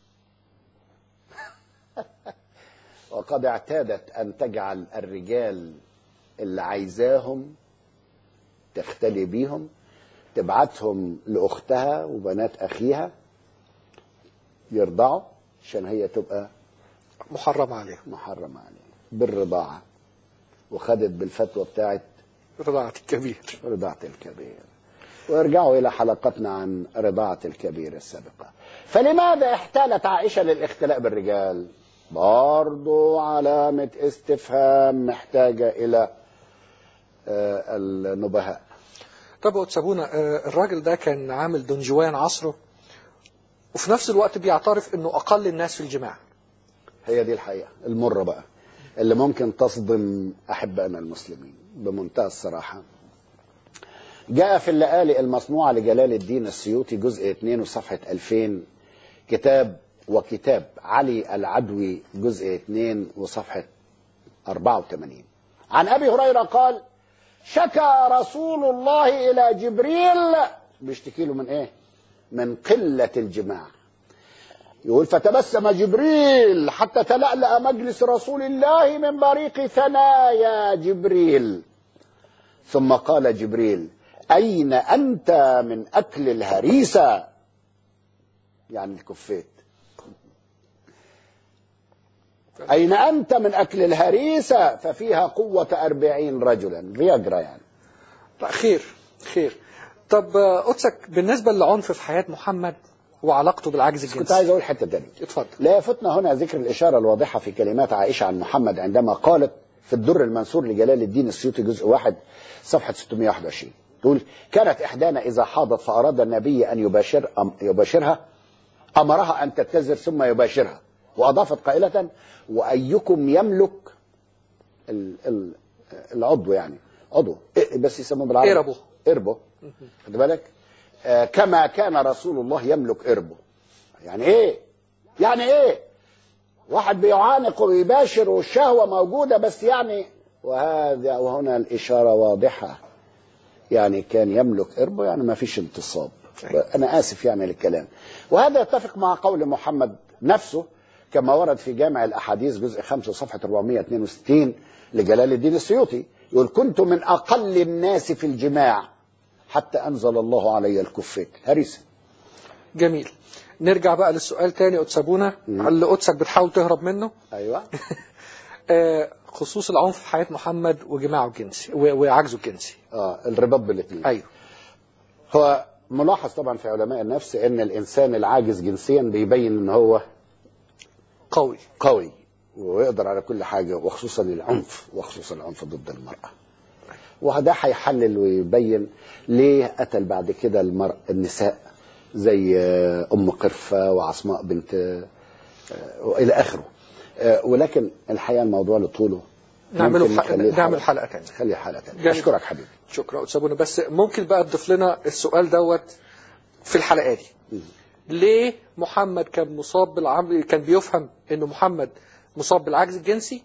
وقد اعتادت أن تجعل الرجال اللي عايزاهم تختلي بيهم تبعتهم لأختها وبنات أخيها يرضعوا عشان هي تبقى محرم عليها محرمة عليه بالرضاعة وخدت بالفتوى بتاعت رضاعة الكبير رضاعة الكبير وارجعوا إلى حلقتنا عن رضاعة الكبير السابقة فلماذا احتالت عائشة للاختلاء بالرجال برضو علامة استفهام محتاجة إلى آه، النبهاء طب وتسابونا آه، الراجل ده كان عامل دونجوان عصره وفي نفس الوقت بيعترف انه اقل الناس في الجماع هي دي الحقيقة المرة بقى اللي ممكن تصدم أحبائنا المسلمين بمنتهى الصراحة جاء في اللآلئ المصنوعة لجلال الدين السيوطي جزء 2 وصفحة 2000 كتاب وكتاب علي العدوي جزء 2 وصفحة 84 عن أبي هريرة قال شكى رسول الله إلى جبريل بيشتكي له من إيه؟ من قلة الجماع يقول فتبسم جبريل حتى تلألأ مجلس رسول الله من بريق ثنايا جبريل ثم قال جبريل أين أنت من أكل الهريسة يعني الكفيت أين أنت من أكل الهريسة ففيها قوة أربعين رجلا فياجرا يعني لا خير خير طب آه، قدسك بالنسبة للعنف في حياة محمد وعلاقته بالعجز كنت الجنسي عايز أقول حتة تانية اتفضل لا يفتنا هنا ذكر الإشارة الواضحة في كلمات عائشة عن محمد عندما قالت في الدر المنثور لجلال الدين السيوطي جزء واحد صفحة 621 تقول كانت إحدانا إذا حاضت فأراد النبي أن يباشر أم يباشرها أمرها أن تتزر ثم يباشرها وأضافت قائلة وأيكم يملك ال ال العضو يعني عضو إيه بس يسموه بالعربي إربه. إربه خد بالك آه كما كان رسول الله يملك إربه يعني إيه يعني إيه واحد بيعانق ويباشر والشهوة موجودة بس يعني وهذا وهنا الإشارة واضحة يعني كان يملك إربه يعني ما فيش انتصاب أنا آسف يعني للكلام وهذا يتفق مع قول محمد نفسه كما ورد في جامع الأحاديث جزء 5 صفحة 462 لجلال الدين السيوطي يقول كنت من أقل الناس في الجماع حتى أنزل الله علي الكفيت هريسة جميل نرجع بقى للسؤال تاني قدسابونا مم. اللي قدسك بتحاول تهرب منه أيوة آه، خصوص العنف في حياة محمد وجماعه الجنسي و- وعجزه الجنسي آه الرباط بالاثنين ايوه هو ملاحظ طبعا في علماء النفس ان الانسان العاجز جنسيا بيبين ان هو قوي قوي ويقدر على كل حاجه وخصوصا العنف وخصوصا العنف ضد المراه وده هيحلل ويبين ليه قتل بعد كده المرأة النساء زي آه، ام قرفه وعصماء بنت آه، والى اخره آه، ولكن الحقيقه الموضوع لطوله نعمله ممكن في حلقة نخليه نعمل حلقة تانية خليه حلقه تانية جميل. اشكرك حبيبي شكرا قدسابونا بس ممكن بقى تضيف لنا السؤال دوت في الحلقة دي ليه محمد كان مصاب بالعمل كان بيفهم انه محمد مصاب بالعجز الجنسي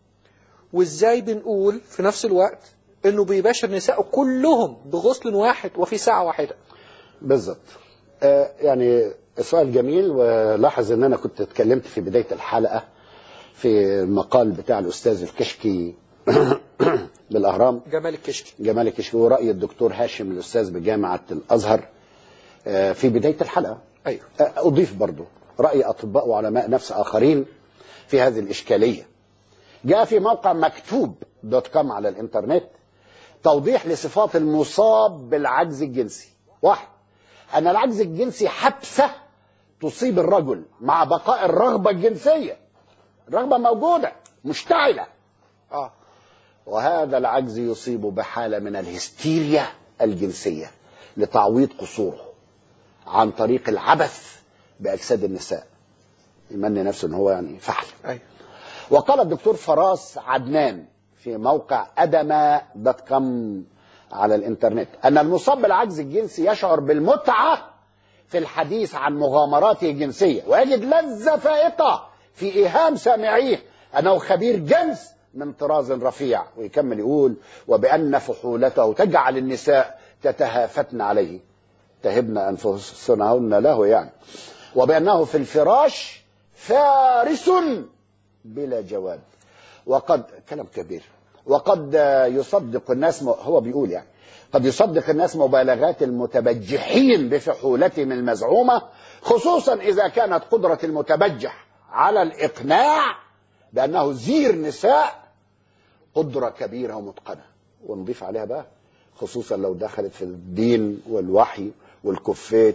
وازاي بنقول في نفس الوقت انه بيباشر نساءه كلهم بغسل واحد وفي ساعة واحدة بالظبط آه، يعني السؤال جميل ولاحظ ان انا كنت اتكلمت في بدايه الحلقه في المقال بتاع الاستاذ الكشكي بالاهرام جمال الكشكي جمال الكشكي وراي الدكتور هاشم الاستاذ بجامعه الازهر آه، في بدايه الحلقه ايوه آه، اضيف برضه راي اطباء وعلماء نفس اخرين في هذه الاشكاليه جاء في موقع مكتوب دوت كوم على الانترنت توضيح لصفات المصاب بالعجز الجنسي واحد أن العجز الجنسي حبسة تصيب الرجل مع بقاء الرغبة الجنسية الرغبة موجودة مشتعلة اه وهذا العجز يصيب بحالة من الهستيريا الجنسية لتعويض قصوره عن طريق العبث بأجساد النساء يمني نفسه ان هو يعني فحل ايوه وقال الدكتور فراس عدنان في موقع أدما دوت كوم على الإنترنت أن المصاب بالعجز الجنسي يشعر بالمتعة في الحديث عن مغامراته الجنسية ويجد لذة فائقة في إيهام سامعيه أنه خبير جنس من طراز رفيع ويكمل يقول وبأن فحولته تجعل النساء تتهافتن عليه تهبن أنفسهن له يعني وبأنه في الفراش فارس بلا جواب وقد كلام كبير وقد يصدق الناس هو بيقول يعني قد يصدق الناس مبالغات المتبجحين بفحولتهم المزعومة خصوصا إذا كانت قدرة المتبجح على الإقناع بأنه زير نساء قدرة كبيرة ومتقنة ونضيف عليها بقى خصوصا لو دخلت في الدين والوحي والكفيت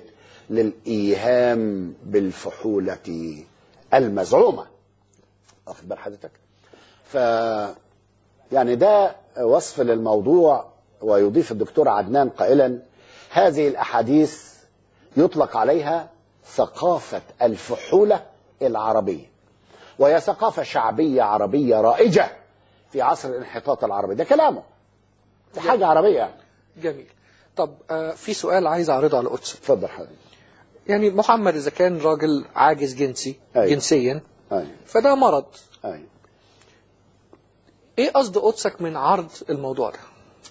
للإيهام بالفحولة المزعومة واخد بال حضرتك ف يعني ده وصف للموضوع ويضيف الدكتور عدنان قائلا هذه الأحاديث يطلق عليها ثقافة الفحولة العربية وهي ثقافة شعبية عربية رائجة في عصر الانحطاط العربي ده كلامه دي حاجة عربية يعني جميل طب آه، في سؤال عايز اعرضه على قدس اتفضل حبيبي يعني محمد اذا كان راجل عاجز جنسي أيوة. جنسيا أيوة. فده مرض أيوة. ايه قصد قدسك من عرض الموضوع ده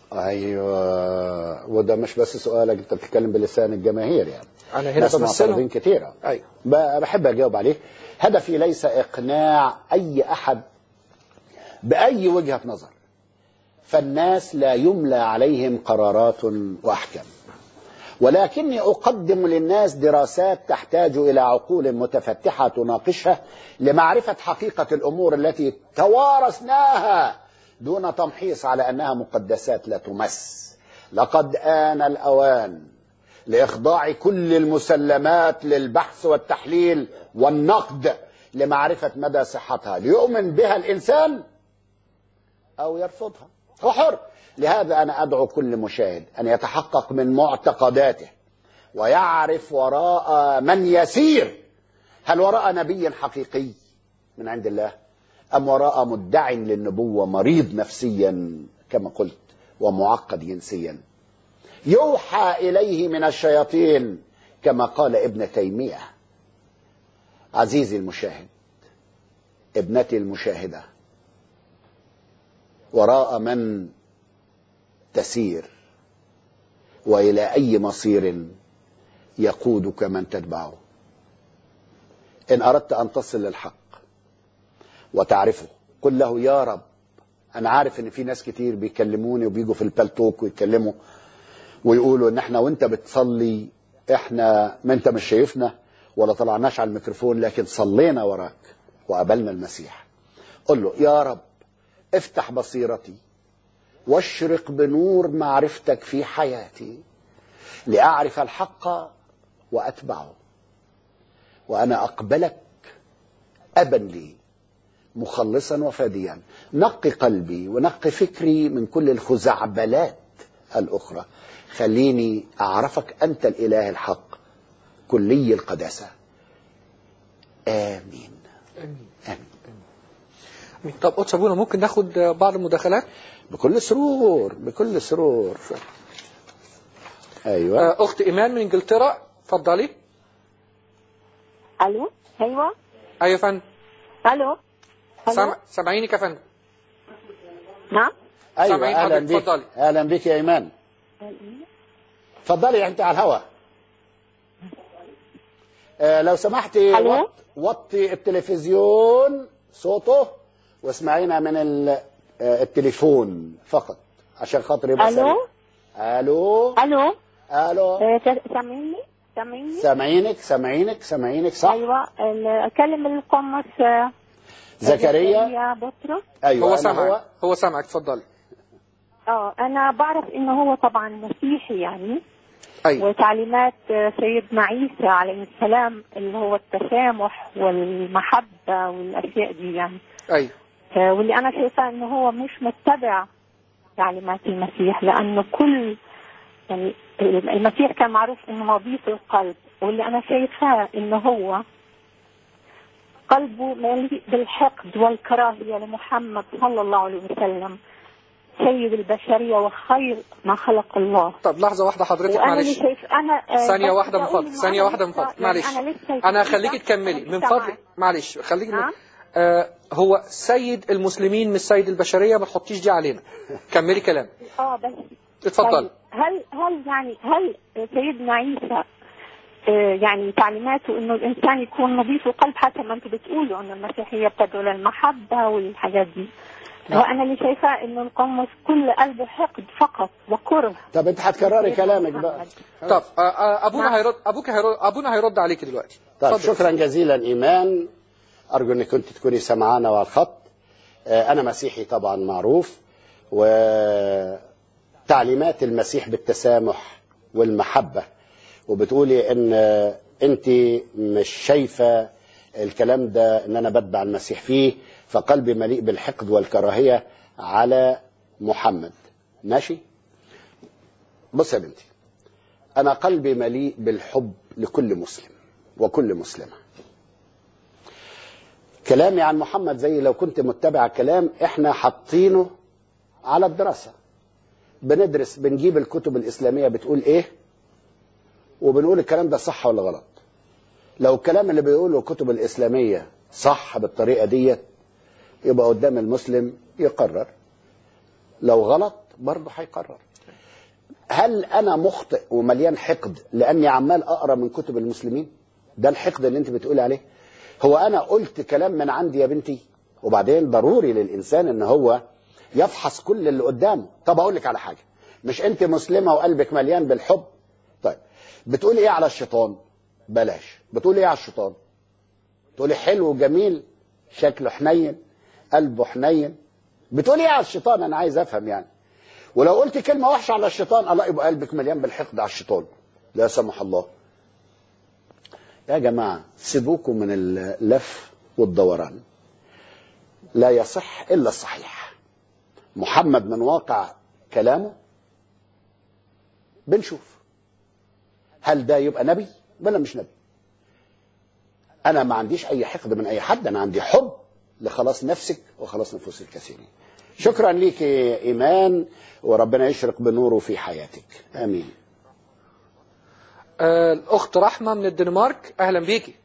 ايوه وده مش بس سؤالك انت بتتكلم بلسان الجماهير يعني انا هنا ناس بمثلهم معترضين كتيرة ايوه ب- بحب اجاوب عليه هدفي ليس اقناع اي احد باي وجهة نظر فالناس لا يملى عليهم قرارات واحكام ولكني اقدم للناس دراسات تحتاج الى عقول متفتحه تناقشها لمعرفه حقيقه الامور التي توارثناها دون تمحيص على انها مقدسات لا تمس لقد ان الاوان لاخضاع كل المسلمات للبحث والتحليل والنقد لمعرفه مدى صحتها ليؤمن بها الانسان او يرفضها هو حر لهذا انا ادعو كل مشاهد ان يتحقق من معتقداته ويعرف وراء من يسير هل وراء نبي حقيقي من عند الله ام وراء مدع للنبوه مريض نفسيا كما قلت ومعقد جنسيا يوحى اليه من الشياطين كما قال ابن تيميه عزيزي المشاهد ابنتي المشاهده وراء من تسير والى اي مصير يقودك من تتبعه ان اردت ان تصل للحق وتعرفه قل له يا رب انا عارف ان في ناس كتير بيكلموني وبيجوا في البلتوك ويتكلموا ويقولوا ان احنا وانت بتصلي احنا ما انت مش شايفنا ولا طلعناش على الميكروفون لكن صلينا وراك وقابلنا المسيح قل له يا رب افتح بصيرتي واشرق بنور معرفتك في حياتي لاعرف الحق واتبعه وانا اقبلك ابا لي مخلصا وفاديا نقي قلبي ونقي فكري من كل الخزعبلات الاخرى خليني اعرفك انت الاله الحق كلي القداسه امين امين امين طب قدس ابونا ممكن ناخد آه، بعض المداخلات بكل سرور بكل سرور ايوه آه، اخت ايمان من انجلترا اتفضلي الو ايوه ايوه يا فندم الو الو سامع سامعينك يا فندم نعم ايوه سامعين اهلا حضرتك، بك اتفضلي. اهلا بك يا ايمان اتفضلي انت على الهواء آه لو سمحتي ألو؟ وط- وطي التلفزيون صوته واسمعينا من ال- آه، التليفون فقط عشان خاطر يبقى الو سريع. الو الو الو آه، ت- سامعني سامعني سامعينك سامعينك سامعينك صح ايوه ال- اكلم القمص آه، زكريا بطرس ايوه هو أنا سامعك هو سامعك اتفضلي اه انا بعرف انه هو طبعا مسيحي يعني ايوه وتعليمات آه، سيدنا عيسى عليه السلام اللي هو التسامح والمحبه والاشياء دي يعني ايوه آه، واللي انا شايفاه انه هو مش متبع تعليمات المسيح لانه كل يعني المسيح كان معروف انه نظيف القلب واللي انا شايفاه انه هو قلبه مليء بالحقد والكراهيه لمحمد صلى الله عليه وسلم سيد البشريه وخير ما خلق الله طب لحظه واحده حضرتك وانا اللي معلش شايف انا آه، ثانية بس واحدة من بقول فضلك إنه ثانية أنا واحدة من لسه- فضلك يعني معلش انا لسه أنا جديدة هخليكي تكملي من مجتمع. فضلك معلش خليكي نعم. آه هو سيد المسلمين مش سيد البشرية ما تحطيش دي علينا كملي كلام اه بس اتفضلي طيب هل هل يعني هل سيدنا عيسى آه، يعني تعليماته انه الانسان يكون نظيف القلب حسب ما انتم بتقولوا انه المسيحيه بتدعو للمحبه والحاجات دي نعم. وانا اللي شايفاه انه القمص كل قلبه حقد فقط وكره طب انت هتكرري كلامك بقى طب آه آه ابونا نعم. هيرد ابوك هيرد ابونا هيرد عليك دلوقتي طيب اتفضل. شكرا جزيلا ايمان ارجو انك كنت تكوني سمعانا على الخط آه، انا مسيحي طبعا معروف وتعليمات المسيح بالتسامح والمحبه وبتقولي ان آه، انت مش شايفه الكلام ده ان انا بتبع المسيح فيه فقلبي مليء بالحقد والكراهيه على محمد ماشي بص يا بنتي أنا قلبي مليء بالحب لكل مسلم وكل مسلمة كلامي عن محمد زي لو كنت متبع كلام احنا حاطينه على الدراسة بندرس بنجيب الكتب الإسلامية بتقول ايه وبنقول الكلام ده صح ولا غلط لو الكلام اللي بيقوله الكتب الإسلامية صح بالطريقة ديت يبقى قدام المسلم يقرر لو غلط برضه هيقرر هل انا مخطئ ومليان حقد لاني عمال اقرا من كتب المسلمين ده الحقد اللي انت بتقولي عليه هو انا قلت كلام من عندي يا بنتي وبعدين ضروري للانسان ان هو يفحص كل اللي قدامه طب اقول لك على حاجه مش انت مسلمه وقلبك مليان بالحب طيب بتقولي ايه على الشيطان بلاش بتقولي ايه على الشيطان تقولي حلو وجميل شكله حنين قلبه حنين بتقولي ايه على الشيطان انا عايز افهم يعني ولو قلت كلمه وحشه على الشيطان الله يبقى قلبك مليان بالحقد على الشيطان لا سمح الله يا جماعه سيبوكم من اللف والدوران لا يصح الا الصحيح محمد من واقع كلامه بنشوف هل ده يبقى نبي ولا مش نبي انا ما عنديش اي حقد من اي حد انا عندي حب لخلاص نفسك وخلاص نفوس الكثيرين شكرا ليك يا ايمان وربنا يشرق بنوره في حياتك امين آه، الأخت رحمة من الدنمارك أهلا بيكي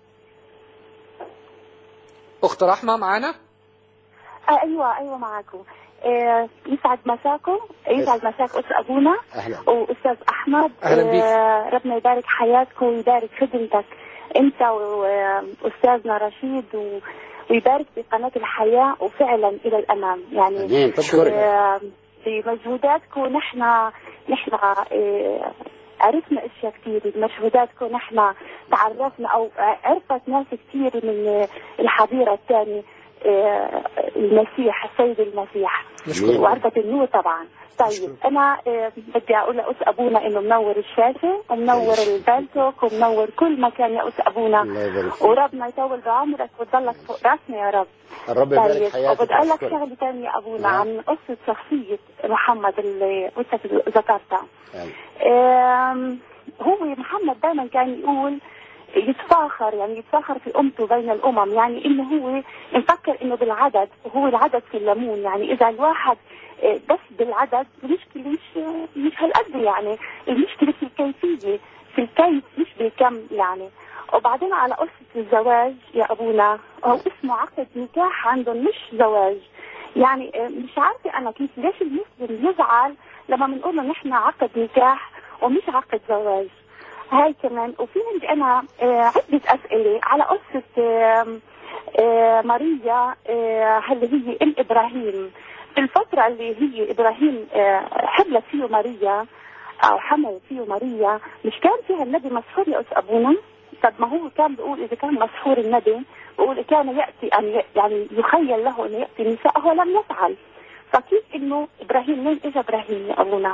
أخت رحمة معانا آه ايوه ايوه معاكم آه يسعد مساكم يسعد مساك أستاذ ابونا اهلا واستاذ احمد أهلا بيك. آه ربنا يبارك حياتكم ويبارك خدمتك انت واستاذنا رشيد و... ويبارك بقناه الحياه وفعلا الى الامام يعني امين تشكرك آه، بمجهوداتكم نحن نحن آه، عرفنا اشياء كثير بمجهوداتكم نحن تعرفنا او عرفت ناس كثير من الحضيره الثانيه آه، المسيح السيد المسيح نشكرك. وعرفت النور طبعا طيب انا آه، بدي اقول لأس ابونا انه منور الشاشه ومنور البالتوك ومنور كل مكان يا أس ابونا الله يبارك فيك وربنا يطول بعمرك وتضلك فوق راسنا يا رب الرب يبارك طيب حياتك وبدي اقول لك وأشكرك. شغله ثانيه يا ابونا نعم. عن قصه شخصيه محمد اللي انت ذكرتها أيوة. آم، هو محمد دائما كان يقول يتفاخر يعني يتفاخر في امته بين الامم يعني انه هو نفكر انه بالعدد وهو العدد في الليمون يعني اذا الواحد آه، بس بالعدد المشكله مش مش هالقد يعني المشكله في الكيفيه في الكيف مش بالكم يعني وبعدين على قصه الزواج يا ابونا هو اسمه عقد نكاح عندهم مش زواج يعني آه، مش عارفه انا كيف ليش المسلم يزعل لما بنقول له نحن عقد نكاح ومش عقد زواج هاي كمان وفي عندي انا آه، عدة أسئلة على قصة آم، آه، ماريا آه، اللي هي ام إبراهيم في الفترة اللي هي إبراهيم آه، حملت فيه ماريا أو حملت فيه ماريا مش كان فيها النبي مسحور يا أس أبونا طب ما هو كان بيقول إذا كان مسحور النبي بيقول كان يأتي أن ي- يعني يخيل له أن يأتي النساء هو لم يفعل فكيف إنه إبراهيم منين إجا إبراهيم يا أبونا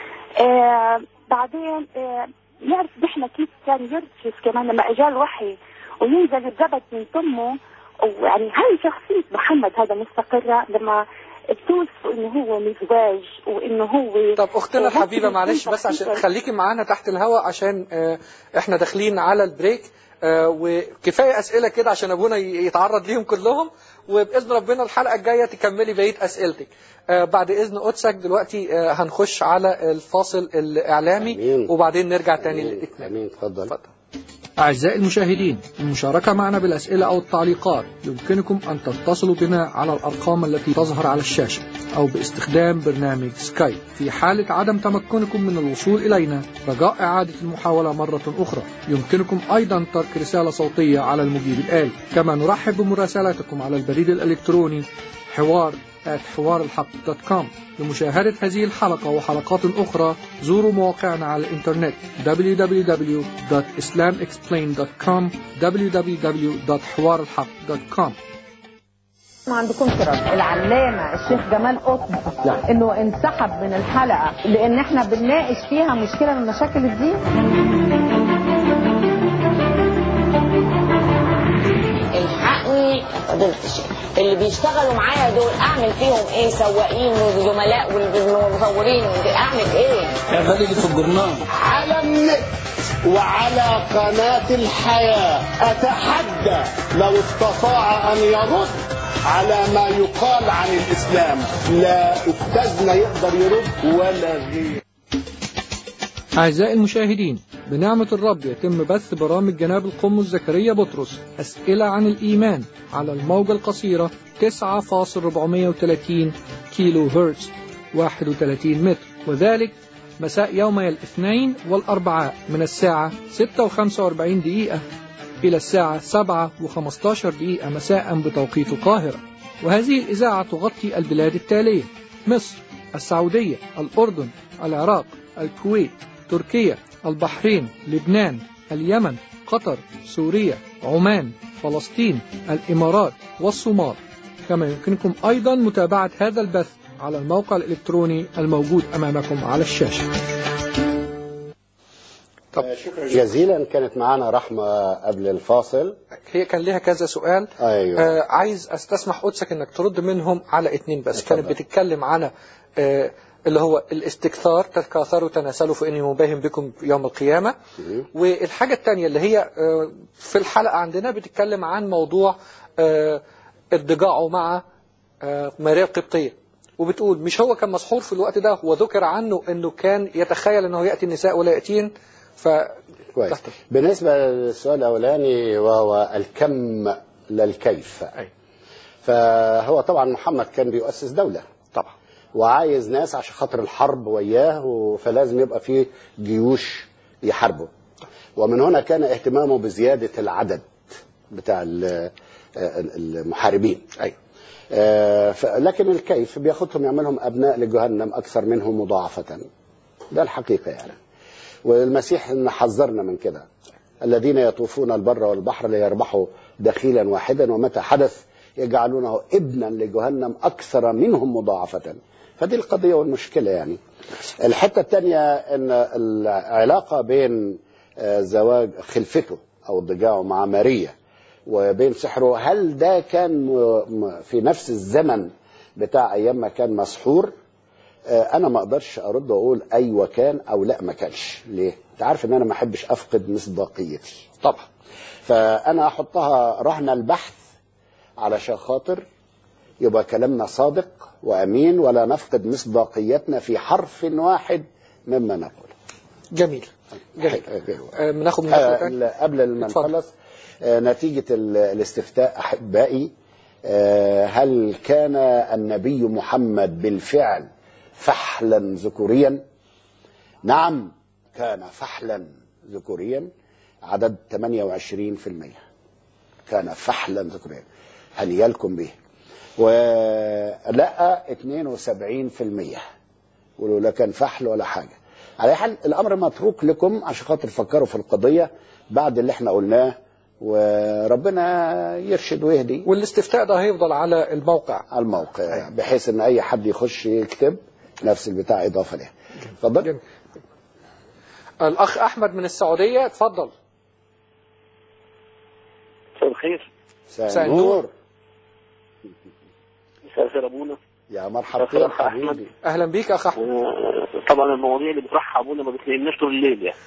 آه بعدين آه نعرف نحن كيف كان يرجف كمان لما اجى الوحي وينزل الزبد من تمه ويعني هاي شخصية محمد هذا مستقرة لما بتوصفوا انه هو مزواج وانه هو طب أختنا وممكن الحبيبة يكون معلش بس عشان شخصية- خليكي معانا تحت الهواء عشان آه، احنا داخلين على البريك آه، وكفاية أسئلة كده عشان أبونا ي- يتعرض ليهم كلهم وبإذن ربنا الحلقة الجاية تكملي بقية أسئلتك آه، بعد إذن قدسك دلوقتي آه، هنخش على الفاصل الإعلامي أمين. وبعدين نرجع تاني امين للإكمال امين اتفضل اتفضل. أعزائي المشاهدين المشاركة معنا بالأسئلة أو التعليقات يمكنكم أن تتصلوا بنا على الأرقام التي تظهر على الشاشة أو باستخدام برنامج سكايب في حالة عدم تمكنكم من الوصول إلينا رجاء إعادة المحاولة مرة أخرى يمكنكم أيضا ترك رسالة صوتية على المجيب الآلي كما نرحب بمراسلاتكم على البريد الإلكتروني حوار حوار الحق دوت كوم لمشاهدة هذه الحلقة وحلقات أخرى زوروا مواقعنا على الإنترنت www.islamexplained.com www.حوارالحق.com ما عندكمش رد العلامة الشيخ جمال قطب انه انسحب من الحلقة لان احنا بنناقش فيها مشكلة من مشاكل الدين الحقني ايه فضيلة الشيخ اللي بيشتغلوا معايا دول اعمل فيهم ايه سواقين وزملاء والمصورين اعمل ايه اعملي اللي في الجرنان على النت وعلى قناة الحياة أتحدى لو استطاع أن يرد على ما يقال عن الإسلام لا أستاذنا يقدر يرد ولا غير أعزائي المشاهدين بنعمة الرب يتم بث برامج جناب القمص زكريا بطرس أسئلة عن الإيمان على الموجة القصيرة 9.430 كيلو هرتز 31 متر وذلك مساء يومي الاثنين والأربعاء من الساعة 6:45 دقيقة إلى الساعة 7:15 دقيقة مساء بتوقيت القاهرة وهذه الإذاعة تغطي البلاد التالية مصر السعودية الأردن العراق الكويت تركيا البحرين لبنان اليمن قطر سوريا عمان فلسطين الإمارات والصومال كما يمكنكم أيضا متابعة هذا البث على الموقع الإلكتروني الموجود أمامكم على الشاشة طب شكرا جزيلا كانت معنا رحمة قبل الفاصل هي كان لها كذا سؤال أيوة. آه عايز استسمح قدسك انك ترد منهم على اتنين بس اتفضل. كانت بتتكلم على آه اللي هو الاستكثار تكاثروا تناسلوا فاني مباهم بكم يوم القيامه والحاجه الثانيه اللي هي آه في الحلقه عندنا بتتكلم عن موضوع آه اضطجاعه مع آه ماريا القبطيه وبتقول مش هو كان مسحور في الوقت ده وذكر عنه انه كان يتخيل انه ياتي النساء ولا ياتين ف كويس تحت. بالنسبة للسؤال الأولاني وهو الكم لا الكيف أي. فهو طبعا محمد كان بيؤسس دولة طبعا وعايز ناس عشان خاطر الحرب وياه و- فلازم يبقى فيه جيوش يحاربوا ومن هنا كان اهتمامه بزيادة العدد بتاع ال- ال- المحاربين أي. آه، ف- لكن الكيف بياخدهم يعملهم أبناء لجهنم أكثر منهم مضاعفة ده الحقيقة يعني والمسيح إن حذرنا من كده الذين يطوفون البر والبحر ليربحوا دخيلا واحدا ومتى حدث يجعلونه ابنا لجهنم أكثر منهم مضاعفة فدي القضية والمشكلة يعني الحتة الثانية أن العلاقة بين آه، زواج خلفته أو ضجاعه مع ماريا وبين سحره هل ده كان م- م- في نفس الزمن بتاع أيام ما كان مسحور آه، انا ما اقدرش ارد واقول ايوه كان او لا ما كانش ليه انت عارف ان انا ما احبش افقد مصداقيتي طبعا فانا احطها رهن البحث علشان خاطر يبقى كلامنا صادق وامين ولا نفقد مصداقيتنا في حرف واحد مما نقول جميل جميل آه، بناخد من آه، تاني؟ ال- قبل ما اتفضل. نخلص آه، نتيجة ال- الاستفتاء أحبائي آه، هل كان النبي محمد بالفعل فحلا ذكوريا نعم كان فحلا ذكوريا عدد 28% كان فحلا ذكوريا هنيالكم به ولا 72% ولو لا كان فحل ولا حاجة على أي حال الأمر متروك لكم عشان خاطر تفكروا في القضية بعد اللي احنا قلناه وربنا يرشد ويهدي والاستفتاء ده هيفضل على الموقع على الموقع بحيث ان اي حد يخش يكتب نفس البتاع اضافه ليه اتفضل جميل. الأخ أحمد من السعودية اتفضل مساء الخير مساء مساء النور. النور مساء الخير ابونا يا مرحبا أخ أحمد. حبيبي أهلا بيك أخ أحمد آه، طبعا المواضيع اللي بتروحها ابونا ما بتلاقيناش طول الليل يعني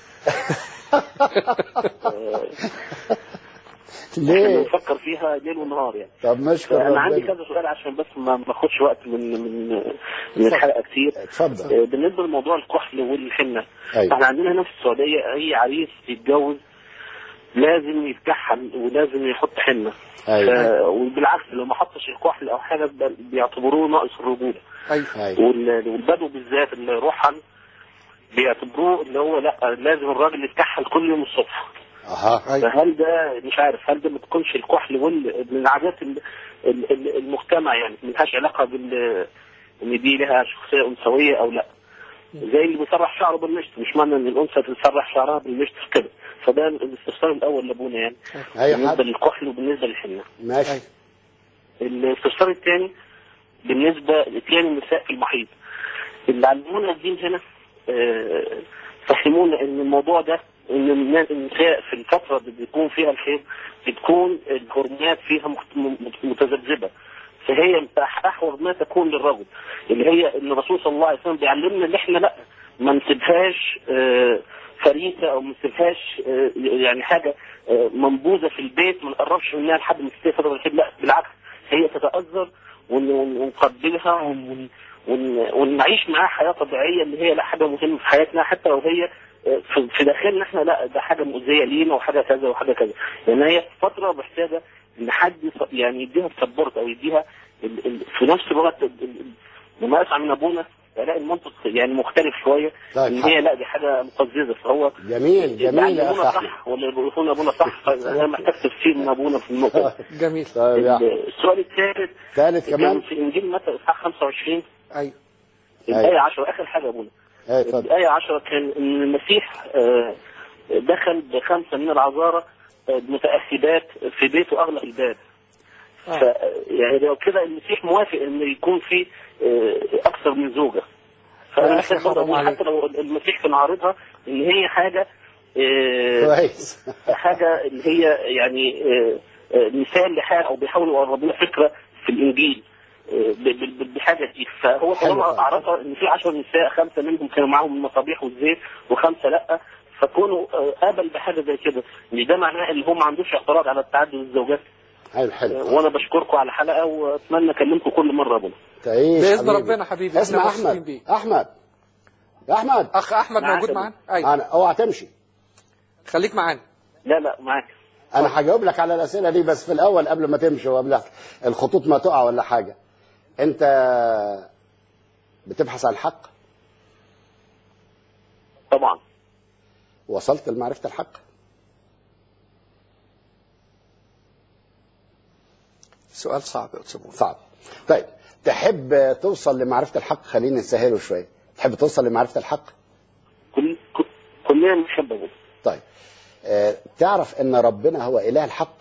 آه، احنا ليه بنفكر فيها ليل ونهار يعني طب نشكر انا عندي ربنا كذا سؤال عشان بس ما ما اخدش وقت من من من الحلقه كتير اتفضل آه، بالنسبه لموضوع الكحل والحنه ايوه احنا عندنا هنا في السعوديه اي عريس يتجوز لازم يتكحل ولازم يحط حنه ايوه آه، وبالعكس لو ما حطش الكحل او حاجه ب- بيعتبروه ناقص الرجوله أيوه ايوه وال- والبدو بالذات اللي روحا بيعتبروه اللي هو لا لازم الراجل يتكحل كل يوم الصبح اها أيوه فهل ده مش عارف هل ده ما تكونش الكحل وال من عادات ال- ال- ال- المجتمع يعني ملهاش علاقه بال ان دي لها شخصيه انثويه او لا زي اللي بيسرح شعره بالمشط مش معنى ان الانثى تسرح شعرها بالمشط كده فده الاستفسار الاول لابونا يعني اي بالنسبه حد للكحل وبالنسبه للحنه ماشي الاستفسار الثاني بالنسبه لاتيان النساء في المحيط اللي علمونا الدين هنا آه، فهمونا ان الموضوع ده ان النا- النساء في الفتره اللي بيكون فيها الحيض بتكون الهرمونات فيها مخت- م- متذبذبه فهي أح- احوج ما تكون للرجل اللي هي ان الرسول صلى الله عليه وسلم بيعلمنا ان احنا لا ما نسيبهاش آه، فريسه او ما نسيبهاش آه، يعني حاجه آه، منبوذه في البيت ما نقربش منها لحد ما تستوي فتره الحيض لا بالعكس هي تتاثر ون- ون- ونقبلها ون- ون- ونعيش معاها حياه طبيعيه اللي هي لا حاجه مهمه في حياتنا حتى لو هي آه، في في داخلنا احنا لا ده حاجه مؤذيه لينا وحاجه كذا وحاجه كذا لان هي فتره محتاجه ان حد يص- يعني يديها سبورت او يديها ال- ال- في نفس الوقت ال- ال- ال- لما اسمع من ابونا الاقي المنطق يعني مختلف شويه طيب، ان هي لا دي حاجه مقززه فهو جميل جميل يا يعلمونا اخ احمد صح ولا يقولون ابونا صح فانا محتاج تفسير من ابونا في النقطه دي. جميل طيب يا احمد السؤال الثالث ثالث كان كمان في انجيل متى اصحاح 25 ايوه الايه 10 اخر حاجه يا ابونا ايه اتفضل الآية 10 كان إن المسيح آه، دخل بخمسة من العذارى آه، متأهبات في بيته أغلق الباب ف آه. يعني لو كده المسيح موافق إن يكون في آه، أكثر من زوجة فأنا يا محتاج أخي برضه حرام أقول عليك. حتى لو المسيح كان عارضها إن هي حاجة آه، كويس حاجة اللي هي يعني آه، آه، مثال لحاجة أو بيحاولوا يقربوا لنا فكرة في الإنجيل آه، ب- ب- ب- بحاجة دي فهو حلو طالما خالص. عرفها إن في 10 نساء خمسة منهم كانوا معاهم المصابيح والزيت وخمسة لأ فكونوا آه، قبل بحاجة زي كده مش ده معناه إن هم ما عندوش اعتراض على التعدد الزوجات حلو آه، حلو وأنا بشكركم على الحلقة وأتمنى أكلمكم كل مرة يا أبونا تعيش بإذن حبيبي. ربنا حبيبي، اسمع إحنا مبسوطين احمد بيك. احمد يا احمد اخ احمد معاك موجود يا معانا ايوه انا اوعى تمشي خليك معانا لا لا معاك انا هجاوب لك على الاسئله دي بس في الاول قبل ما تمشي وقبل الخطوط ما تقع ولا حاجه انت بتبحث عن الحق طبعا وصلت لمعرفه الحق سؤال صعب يا استاذ موسى. صعب طيب تحب توصل لمعرفه الحق خلينا نسهله شويه تحب توصل لمعرفه الحق كل كل- كلنا بنحب أبونا طيب آه، تعرف ان ربنا هو اله الحق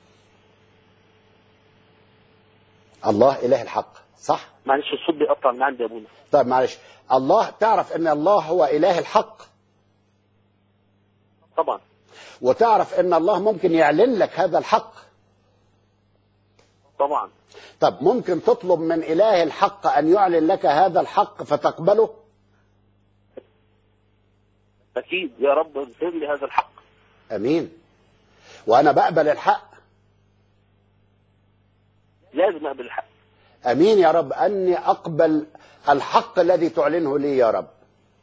الله اله الحق صح معلش الصوت بيقطع من عندي يا أبونا طيب معلش الله تعرف ان الله هو اله الحق طبعا وتعرف ان الله ممكن يعلن لك هذا الحق طبعا طب ممكن تطلب من اله الحق ان يعلن لك هذا الحق فتقبله أكيد يا رب اغفر لي هذا الحق امين وانا بقبل الحق لازم أقبل الحق امين يا رب اني اقبل الحق الذي تعلنه لي يا رب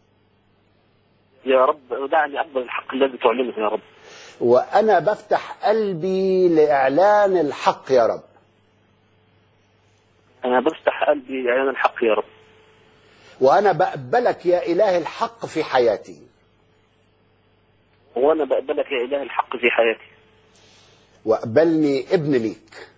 يا رب دعني أقبل الحق الذي تعلنه يا رب وانا بفتح قلبي لاعلان الحق يا رب أنا بفتح قلبي لإعلان الحق يا رب وانا بقبلك يا اله الحق في حياتي وأنا بقبلك يا إله الحق في حياتي واقبلني ابن ليك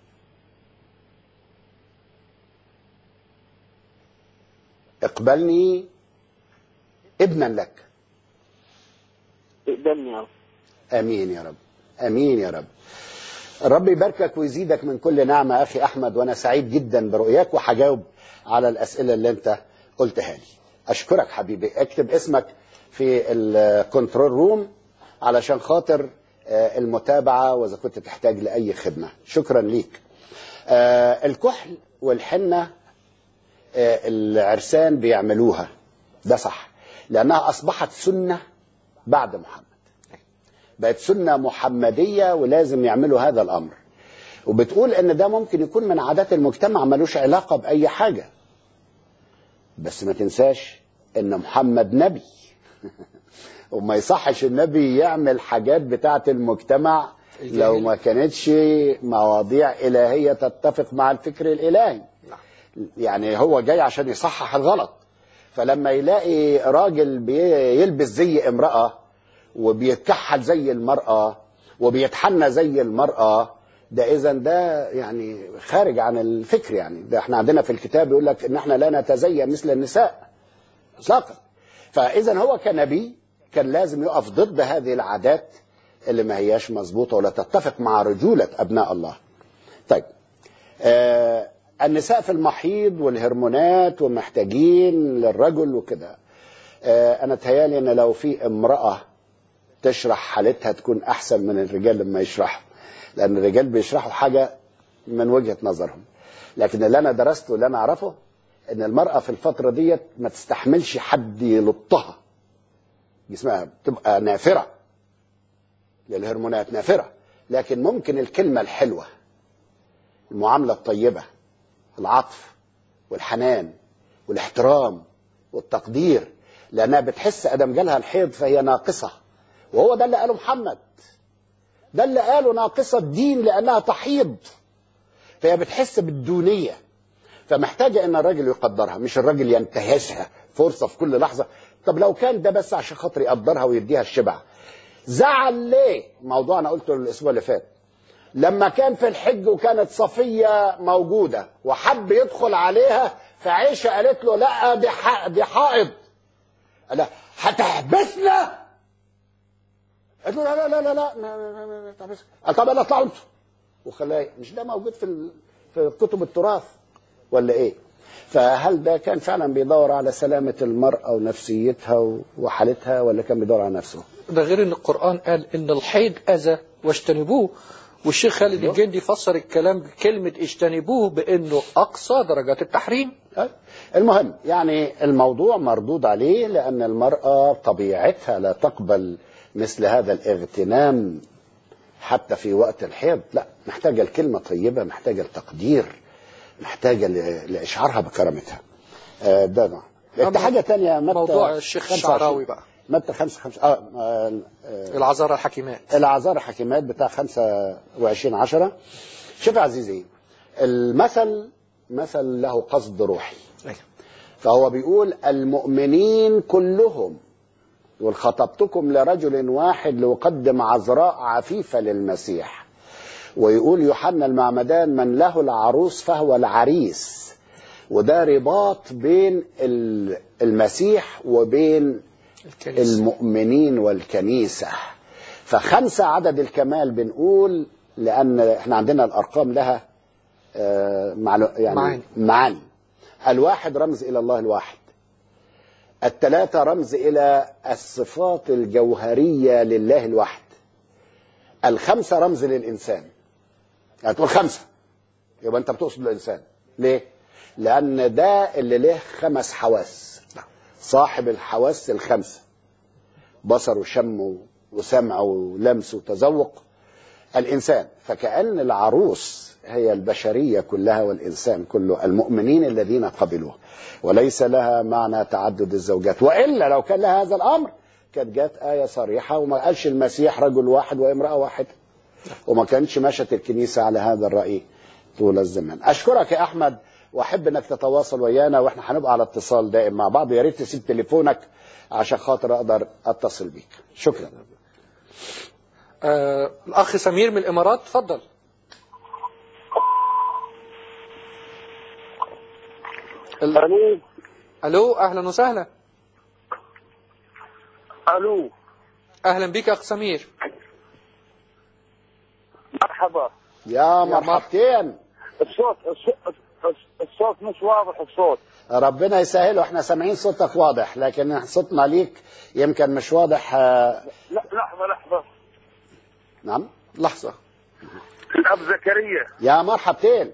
اقبلني ابنا لك اقبلني يا رب امين يا رب امين يا رب الرب يباركك ويزيدك من كل نعمه اخي احمد وانا سعيد جدا برؤياك وهجاوب على الاسئله اللي انت قلتها لي اشكرك حبيبي اكتب اسمك في الكنترول روم علشان خاطر آه، المتابعه واذا كنت تحتاج لاي خدمه شكرا ليك آه، الكحل والحنه آه، العرسان بيعملوها ده صح لانها اصبحت سنه بعد محمد بقت سنة محمدية ولازم يعملوا هذا الأمر وبتقول إن ده ممكن يكون من عادات المجتمع ملوش علاقة بأي حاجة بس ما تنساش إن محمد نبي وما يصحش النبي يعمل حاجات بتاعة المجتمع لو ما كانتش مواضيع إلهية تتفق مع الفكر الإلهي يعني هو جاي عشان يصحح الغلط فلما يلاقي راجل بيلبس زي امرأة وبيتكحل زي المرأة وبيتحنى زي المرأة ده إذا ده يعني خارج عن الفكر يعني ده احنا عندنا في الكتاب يقول لك إن احنا لا نتزين مثل النساء إطلاقا فإذا هو كنبي كان لازم يقف ضد هذه العادات اللي ما هياش مظبوطة ولا تتفق مع رجولة أبناء الله طيب آه النساء في المحيض والهرمونات ومحتاجين للرجل وكده آه انا تهيالي ان لو في امرأة تشرح حالتها تكون احسن من الرجال لما يشرحوا لان الرجال بيشرحوا حاجه من وجهه نظرهم لكن اللي انا درسته اللي انا اعرفه ان المراه في الفتره ديت ما تستحملش حد يلطها جسمها بتبقى نافره للهرمونات نافره لكن ممكن الكلمه الحلوه المعامله الطيبه العطف والحنان والاحترام والتقدير لانها بتحس ادم جالها الحيض فهي ناقصه وهو ده اللي قاله محمد ده اللي قاله ناقصه الدين لانها تحيض فهي بتحس بالدونيه فمحتاجه ان الراجل يقدرها مش الراجل ينتهزها فرصه في كل لحظه طب لو كان ده بس عشان خاطر يقدرها ويديها الشبع زعل ليه موضوع انا قلته الاسبوع اللي فات لما كان في الحج وكانت صفيه موجوده وحب يدخل عليها فعيشه قالت له لا دي ح- دي حائض قال لها هتحبسنا قالت له لا لا لا لا لا ما- ما- ما- ما تحبسنا قال طب يلا اطلعوا انتوا وخلاه مش ده موجود في ال- في كتب التراث ولا ايه فهل ده كان فعلا بيدور على سلامة المرأة ونفسيتها و- وحالتها ولا كان بيدور على نفسه ده غير ان القرآن قال ان الحيض اذى واجتنبوه والشيخ خالد الجندي فسر الكلام بكلمة اجتنبوه بانه اقصى درجات التحريم أه؟ المهم يعني الموضوع مردود عليه لأن المرأة طبيعتها لا تقبل مثل هذا الاغتنام حتى في وقت الحيض لا محتاجة الكلمة طيبة محتاجة التقدير محتاجة ل- لإشعارها بكرامتها آه، ده نوع. أما حاجة تانية متى موضوع الشيخ 25 الشعراوي بقى متى 5 5 اه آه، آه، العذارى الحكيمات العذار حكيمات بتاع 25 10 شوف يا عزيزي المثل مثل له قصد روحي أيوة. فهو بيقول المؤمنين كلهم يقول خطبتكم لرجل واحد ليقدم عذراء عفيفة للمسيح ويقول يوحنا المعمدان من له العروس فهو العريس وده رباط بين ال- المسيح وبين الكنيسة المؤمنين والكنيسة فخمسة عدد الكمال بنقول لأن احنا عندنا الأرقام لها آه، معلو- يعني معاني. معاني الواحد رمز إلى الله الواحد الثلاثة رمز إلى الصفات الجوهرية لله الواحد الخمسة رمز للإنسان هتقول خمسة يبقى أنت بتقصد الإنسان ليه؟ لأن ده اللي له خمس حواس صاحب الحواس الخمسة بصر وشم وسمع ولمس وتذوق الإنسان فكأن العروس هي البشرية كلها والإنسان كله المؤمنين الذين قبلوه وليس لها معنى تعدد الزوجات وإلا لو كان لها هذا الأمر كانت جات آية صريحة وما قالش المسيح رجل واحد وامرأة واحدة وما كانش مشت الكنيسة على هذا الرأي طول الزمان أشكرك يا أحمد وأحب أنك تتواصل ويانا وإحنا هنبقى على اتصال دائم مع بعض يا ريت تسيب تليفونك عشان خاطر أقدر أتصل بيك شكرا آه الأخ سمير من الإمارات اتفضل ال- الو ألو أهلا وسهلا الو أهلا بك يا أخ سمير مرحبا يا مرحبتين الصوت الصوت, الصوت مش واضح الصوت ربنا يسهله احنا سامعين صوتك واضح لكن صوتنا ليك يمكن مش واضح آه، لا لحظه لحظه نعم لحظة الاب زكريا يا مرحبتين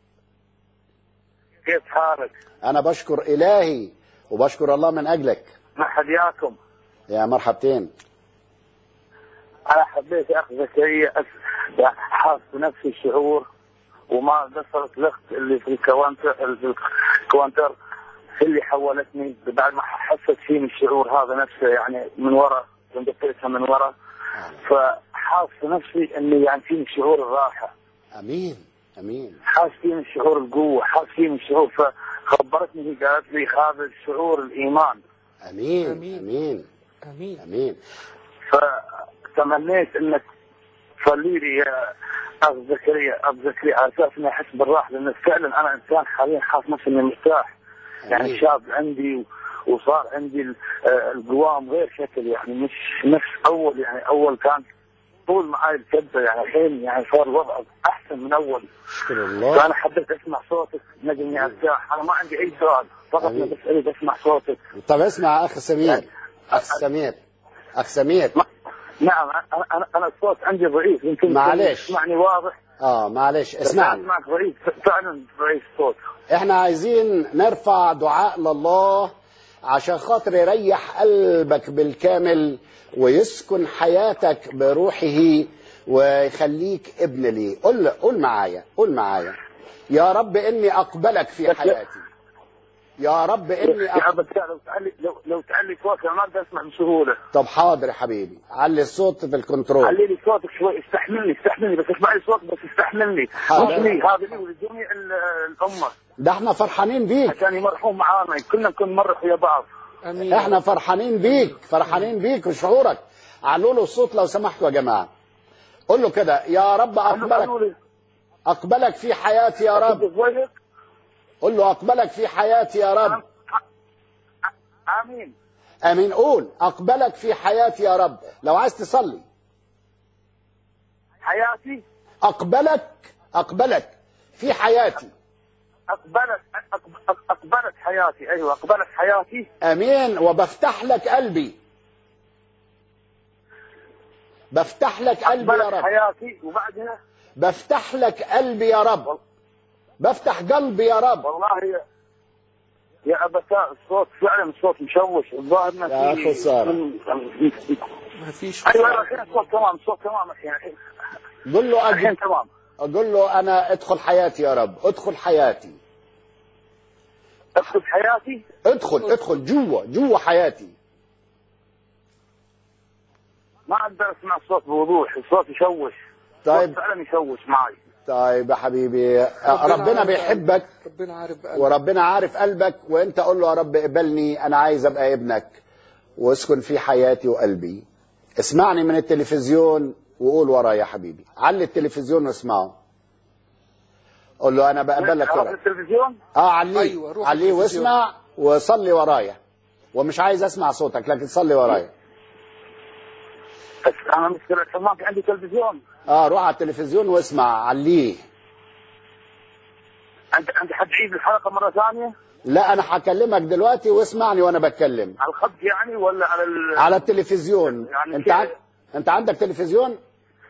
كيف حالك؟ انا بشكر الهي وبشكر الله من اجلك ما حياكم يا مرحبتين انا حبيت يا اخ زكريا أس- يعني حاس بنفس الشعور وما قصرت الاخت اللي في الكوانتر اللي في الكوانتر اللي حولتني بعد ما حست فيني الشعور هذا نفسه يعني من ورا دقيتها من ورا فحاس نفسي اني يعني فيني شعور الراحه امين امين حاس فيني شعور القوه حاس فيني شعور فخبرتني هي قالت لي هذا شعور الايمان امين أمين. امين أمين امين فتمنيت انك تصلي لي يا اخ زكريا ابو زكريا على اساس اني احس بالراحه لان فعلا انا انسان حاليا حاس نفسي اني مرتاح يعني أمين. شاب عندي و- وصار عندي ال- آه، القوام غير شكل يعني مش نفس اول يعني اول كان طول معي الكبده يعني الحين يعني صار الوضع احسن من اول اشكر الله فانا حبيت اسمع صوتك نجمني ارتاح انا ما عندي اي سؤال فقط أمين. انا بس اريد اسمع صوتك طب اسمع اخ سمير اخ سمير اخ سمير نعم انا انا انا الصوت عندي ضعيف يمكن معلش. تسمعني واضح اه معلش بس اسمعني اسمعك ضعيف فعلا ضعيف الصوت احنا عايزين نرفع دعاء لله عشان خاطر يريح قلبك بالكامل ويسكن حياتك بروحه ويخليك ابن ليه قول قول معايا قول معايا يا رب اني اقبلك في حياتي يا رب اني يا أقبلك. ابو لو تعلي لو, لو تعلي صوتك انا ما اقدر اسمع بسهوله طب حاضر يا حبيبي علي الصوت في الكنترول علي لي صوتك شوي استحملني استحملني بس اسمع لي صوتك بس استحملني حاضر. مش لي هذا لي ولجميع ال- الامه ده احنا فرحانين بيك عشان يمرحون معانا كلنا نكون نمرح ويا بعض امين احنا فرحانين بيك فرحانين بيك وشعورك علوا له الصوت لو سمحتوا يا جماعه قول له كده يا رب اقبلك قالوا لي اقبلك في حياتي يا رب ضيق قول له اقبلك في حياتي يا رب امين امين قول اقبلك في حياتي يا رب لو عايز تصلي حياتي اقبلك اقبلك في حياتي اقبلت أقب- اقبلت حياتي ايوه اقبلت حياتي امين وبفتح لك قلبي بفتح لك قلبي يا اقبلت رب حياتي وبعدها بفتح لك قلبي يا رب بفتح قلبي يا رب والله يا يا ابتاء الصوت فعلا الصوت مشوش الظاهر ما يا في- خسارة. من- ما فيش ايوه أيوة، الحين الصوت تمام الصوت تمام الحين قول له الحين أجل تمام قول له انا ادخل حياتي يا رب ادخل حياتي ادخل حياتي ادخل ادخل جوا جوا حياتي ما اقدر اسمع الصوت بوضوح الصوت يشوش طيب الصوت فعلا يشوش معي طيب يا حبيبي ربنا عارف بيحبك قلبك. ربنا عارف بقلبك. وربنا عارف قلبك وانت قول له يا رب اقبلني انا عايز ابقى ابنك واسكن في حياتي وقلبي اسمعني من التلفزيون وقول ورايا يا حبيبي علي التلفزيون واسمعه قول له انا بقبلك يا عرفت رب التلفزيون اه عليه أيوة، روح عليه التلفزيون. واسمع وصلي ورايا ومش عايز اسمع صوتك لكن صلي ورايا بس انا مشكلة ما في عندي تلفزيون اه روح على التلفزيون واسمع عليه عندي عندي حد يعيد الحلقة مرة ثانية لا انا هكلمك دلوقتي واسمعني وانا بتكلم على الخط يعني ولا على ال... على التلفزيون يعني انت كده. عن... انت عندك تلفزيون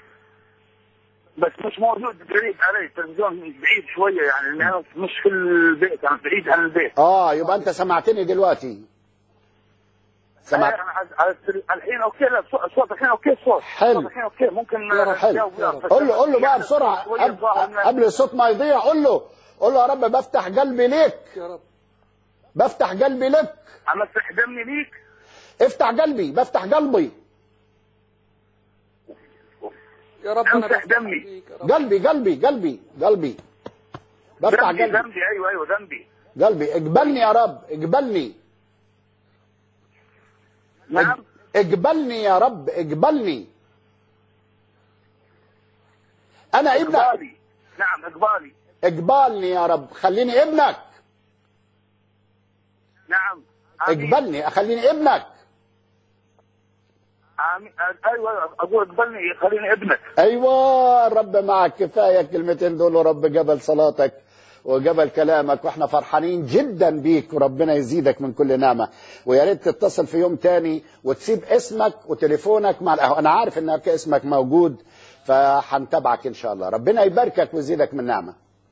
بس مش موجود بعيد علي التلفزيون بعيد شوية يعني لأن أنا مش في البيت أنا بعيد عن البيت اه يبقى انت سمعتني دلوقتي سمعت أنا على- على التل- الحين أوكي لا صوت- صوت الحين أوكي صوت حلو. صوت الحين أوكي ممكن يا رب، حلو. أجاوب لا. قول له قول له بقى يعني بسرعه شوية قبل, الظاهر إن- قبل الصوت ما يضيع قول له قول له يا رب بفتح قلبي ليك يا رب بفتح قلبي لك أمسح دمي ليك افتح قلبي بفتح قلبي يا رب انا امسح بفتح دمي. بيك يا رب. قلبي قلبي قلبي قلبي بفتح ذنبي قلبي ذنبي أيوه أيوه ذنبي قلبي اقبلني يا رب اقبلني نعم اقبلني يا رب اقبلني انا ابنك إقبالي نعم إقبالي اقبلني يا رب خليني ابنك نعم آمين. اقبلني خليني ابنك آمين أيوه أيوه أقول اقبلني خليني ابنك ايوه الرب معك كفايه الكلمتين دول ورب جبل صلاتك وجبل كلامك واحنا فرحانين جدا بيك وربنا يزيدك من كل نعمه ويا ريت تتصل في يوم تاني وتسيب اسمك وتليفونك مع القهوه انا عارف ان اسمك موجود فهنتابعك ان شاء الله ربنا يباركك ويزيدك من نعمه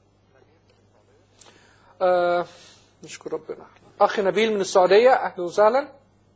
آه نشكر ربنا اخ نبيل من السعوديه اهلا وسهلا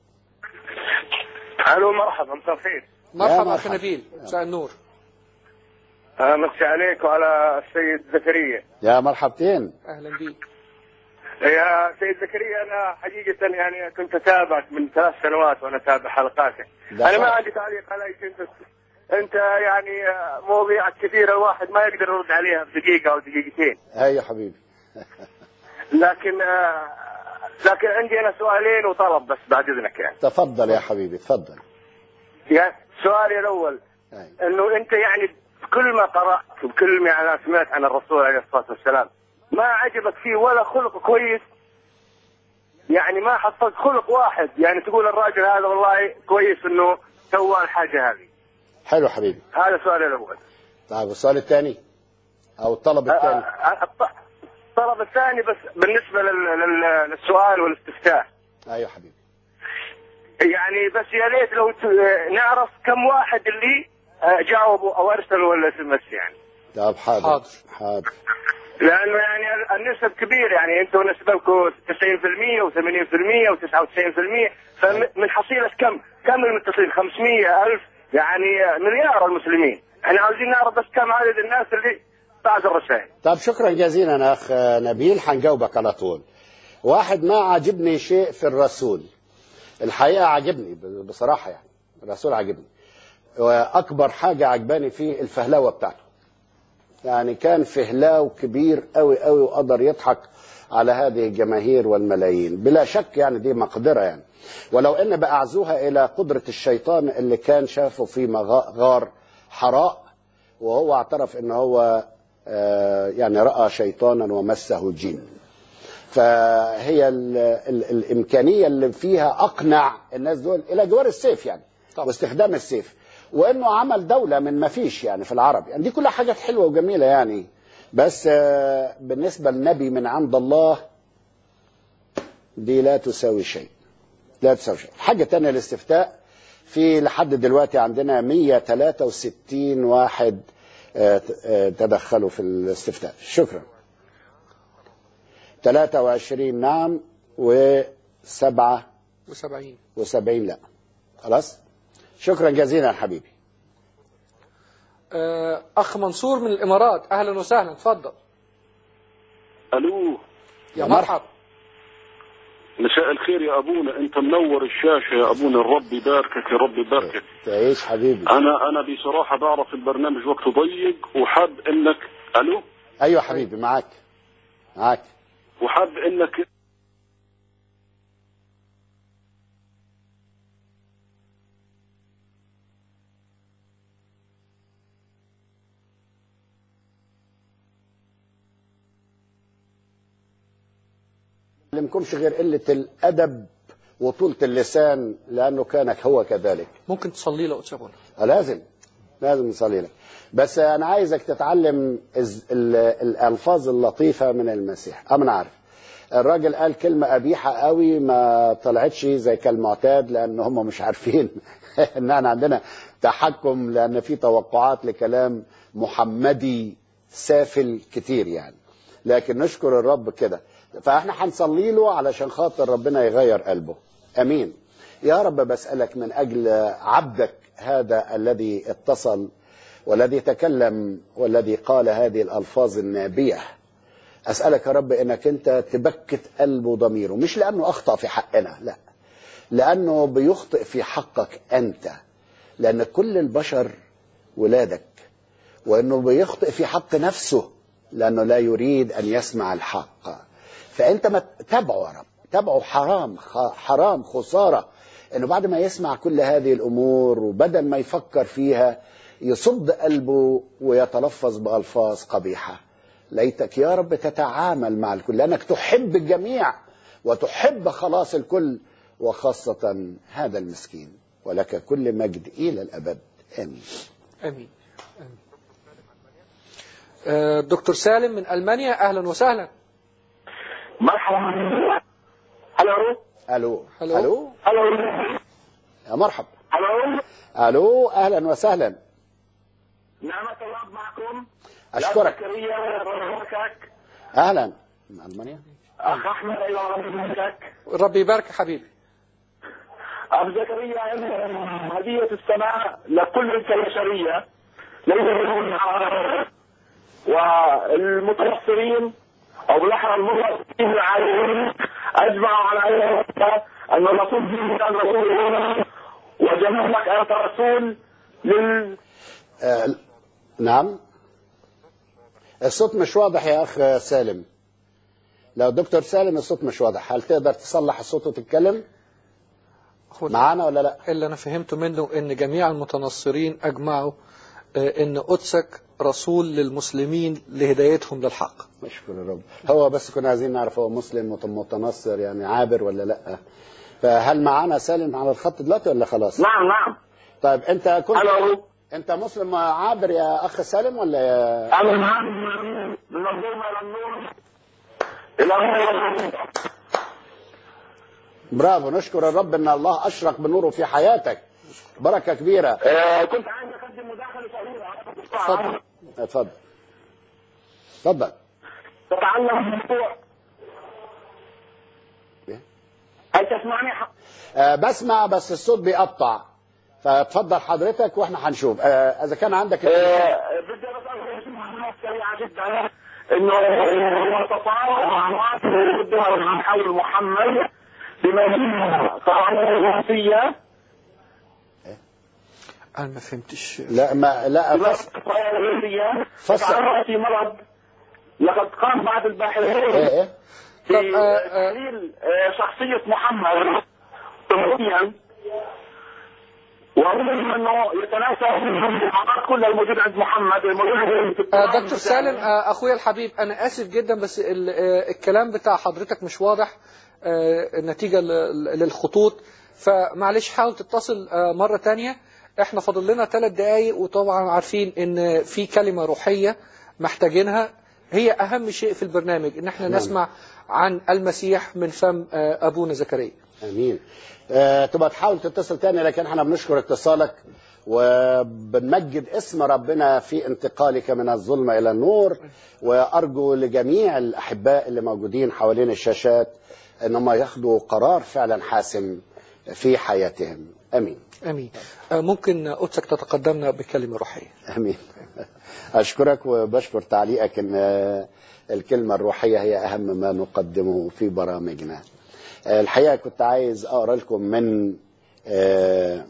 الو مرحبا مساء الخير مرحبا اخ مرحبا. نبيل مساء النور آه، مسي عليك وعلى السيد زكريا يا مرحبتين اهلا بيك يا سيد زكريا انا حقيقه يعني كنت اتابعك من ثلاث سنوات وانا اتابع حلقاتك ده انا ما صح. عندي تعليق عليك انت انت يعني آه، مواضيع كثيره الواحد ما يقدر يرد عليها في دقيقه او دقيقتين هاي يا حبيبي لكن آه، لكن عندي انا سؤالين وطلب بس بعد اذنك يعني تفضل يا حبيبي تفضل يعني سؤالي الاول هاي. انه انت يعني كل ما قرات وكل ما انا سمعت عن الرسول عليه الصلاه والسلام ما عجبك فيه ولا خلق كويس يعني ما حصلت خلق واحد يعني تقول الراجل هذا والله كويس انه سوى الحاجه هذه حلو حبيبي هذا سؤالي الاول طيب السؤال الثاني او الطلب آه، الثاني آه، الط- الطلب الثاني بس بالنسبه لل- لل- للسؤال والاستفتاء ايوه حبيبي يعني بس يا ريت لو ت- نعرف كم واحد اللي آه، جاوبوا او ارسلوا الاس ام اس يعني طب حاضر حاضر. حاضر لانه يعني النسب كبيره يعني انتم نسبه لكم 90% و80% و99% فمن حصيله كم؟ كم المتصلين؟ 500 ألف يعني مليار المسلمين احنا عاوزين نعرف بس كم عدد الناس اللي بعث الرسائل طب شكرا جزيلا اخ نبيل هنجاوبك على طول واحد ما عجبني شيء في الرسول الحقيقه عجبني ب- بصراحه يعني الرسول عجبني واكبر حاجه عجباني فيه الفهلوه بتاعته يعني كان فهلاو كبير قوي قوي وقدر يضحك على هذه الجماهير والملايين بلا شك يعني دي مقدره يعني ولو ان باعزوها الى قدره الشيطان اللي كان شافه في مغا- غار حراء وهو اعترف ان هو آه، يعني راى شيطانا ومسه الجن فهي ال ال الامكانيه اللي فيها اقنع الناس دول الى جوار السيف يعني طبعا. واستخدام السيف وانه عمل دوله من ما فيش يعني في العرب يعني دي كلها حاجات حلوه وجميله يعني بس آه، بالنسبه للنبي من عند الله دي لا تساوي شيء لا تساوي شيء حاجه تانية الاستفتاء في لحد دلوقتي عندنا 163 واحد آه، ت- آه، تدخلوا في الاستفتاء شكرا 23 نعم وسبعة وسبعين وسبعين لا خلاص شكرا جزيلا حبيبي آه، أخ منصور من الإمارات أهلا وسهلا تفضل الو يا يا مرحب مساء الخير يا ابونا انت منور الشاشه يا ابونا الرب يباركك يا رب يباركك تعيش حبيبي انا انا بصراحه بعرف البرنامج وقته ضيق وحاب انك الو ايوه حبيبي معاك معاك وحاب انك لمكمش غير قلة الأدب وطولة اللسان لأنه كان هو كذلك ممكن تصلي له قدس أبونا آه، لازم لازم نصلي لك بس أنا عايزك تتعلم الز- ال- الألفاظ اللطيفة من المسيح أه أنا عارف الراجل قال كلمة قبيحة قوي ما طلعتش زي كالمعتاد لأن هم مش عارفين إن احنا عندنا تحكم لأن في توقعات لكلام محمدي سافل كتير يعني لكن نشكر الرب كده فاحنا هنصلي له علشان خاطر ربنا يغير قلبه امين يا رب بسالك من اجل عبدك هذا الذي اتصل والذي تكلم والذي قال هذه الالفاظ النابيه اسالك يا رب انك انت تبكت قلبه وضميره مش لانه اخطا في حقنا لا لانه بيخطئ في حقك انت لان كل البشر ولادك وانه بيخطئ في حق نفسه لانه لا يريد ان يسمع الحق فانت ما تابعه يا رب تابعه حرام خ- حرام خساره انه بعد ما يسمع كل هذه الامور وبدل ما يفكر فيها يصد قلبه ويتلفظ بالفاظ قبيحه ليتك يا رب تتعامل مع الكل لانك تحب الجميع وتحب خلاص الكل وخاصه هذا المسكين ولك كل مجد الى الابد امين امين امين آه، دكتور سالم من المانيا اهلا وسهلا مرحبا الو الو ألو. الو الو يا مرحب الو الو اهلا وسهلا نعمة الله معكم اشكرك زكريا وبركاتك اهلا من المانيا اخ احمد الى بركاتك ربي يبارك يا حبيبي اخ زكريا هدية السماء لكل البشرية ليس منهم والمتنصرين او بالاحرى المتنصرين العالمين اجمعوا على ان الرسول فيه كان رسول وجمعك انت رسول لل آه نعم الصوت مش واضح يا اخ سالم لو دكتور سالم الصوت مش واضح هل تقدر تصلح الصوت وتتكلم هو معانا ولا لا اللي انا فهمته منه ان جميع المتنصرين اجمعوا آه، ان قدسك رسول للمسلمين لهدايتهم للحق نشكر الرب هو بس كنا عايزين نعرف هو مسلم مت- متنصر يعني عابر ولا لا فهل معانا سالم على الخط دلوقتي ولا خلاص نعم نعم طيب انت كنت الو انت مسلم عابر يا اخ سالم ولا يا انا معكم من الظلمة الى النور الى النور برافو نشكر الرب ان الله اشرق بنوره في حياتك بركه كبيره آه، كنت عايز اقدم مداخله صغيره اتفضل اتفضل اتفضل تتعلق بموضوع إيه؟ هل تسمعني ح- آه بسمع بس الصوت بيقطع فاتفضل حضرتك واحنا هنشوف آه اذا كان عندك آه، بدي بس اقول معلومات سريعه جدا انه هو تطاول مع بدها عن حول محمد بما فيها قرارات الوصيه انا ما فهمتش لا ما لا بما فصل فيها قرارات الوصيه فصل. تعرض في مرض لقد قام بعض ايه الباحثين ايه في طب، آه، آه. تحليل آه، شخصيه محمد طبيا ورغم انه يتناسب الحقائق كلها الموجوده عند محمد الموجوده في آه، القرآن دكتور سالم آه، اخويا الحبيب انا اسف جدا بس ال- آه، الكلام بتاع حضرتك مش واضح آه، نتيجة ل- للخطوط فمعلش حاول تتصل آه، مرة تانية احنا فاضل لنا ثلاث دقايق وطبعا عارفين ان في كلمة روحية محتاجينها هي اهم شيء في البرنامج ان احنا نعم. نسمع عن المسيح من فم آه، ابونا زكريا امين آه تبقى تحاول تتصل تاني لكن احنا بنشكر اتصالك وبنمجد اسم ربنا في انتقالك من الظلمة إلى النور وأرجو لجميع الأحباء اللي موجودين حوالين الشاشات أن هم ياخدوا قرار فعلا حاسم في حياتهم أمين امين آه، ممكن قدسك تتقدمنا بكلمة روحية امين اشكرك وبشكر تعليقك ان الكلمه الروحيه هي اهم ما نقدمه في برامجنا الحقيقه كنت عايز اقرا لكم من آه،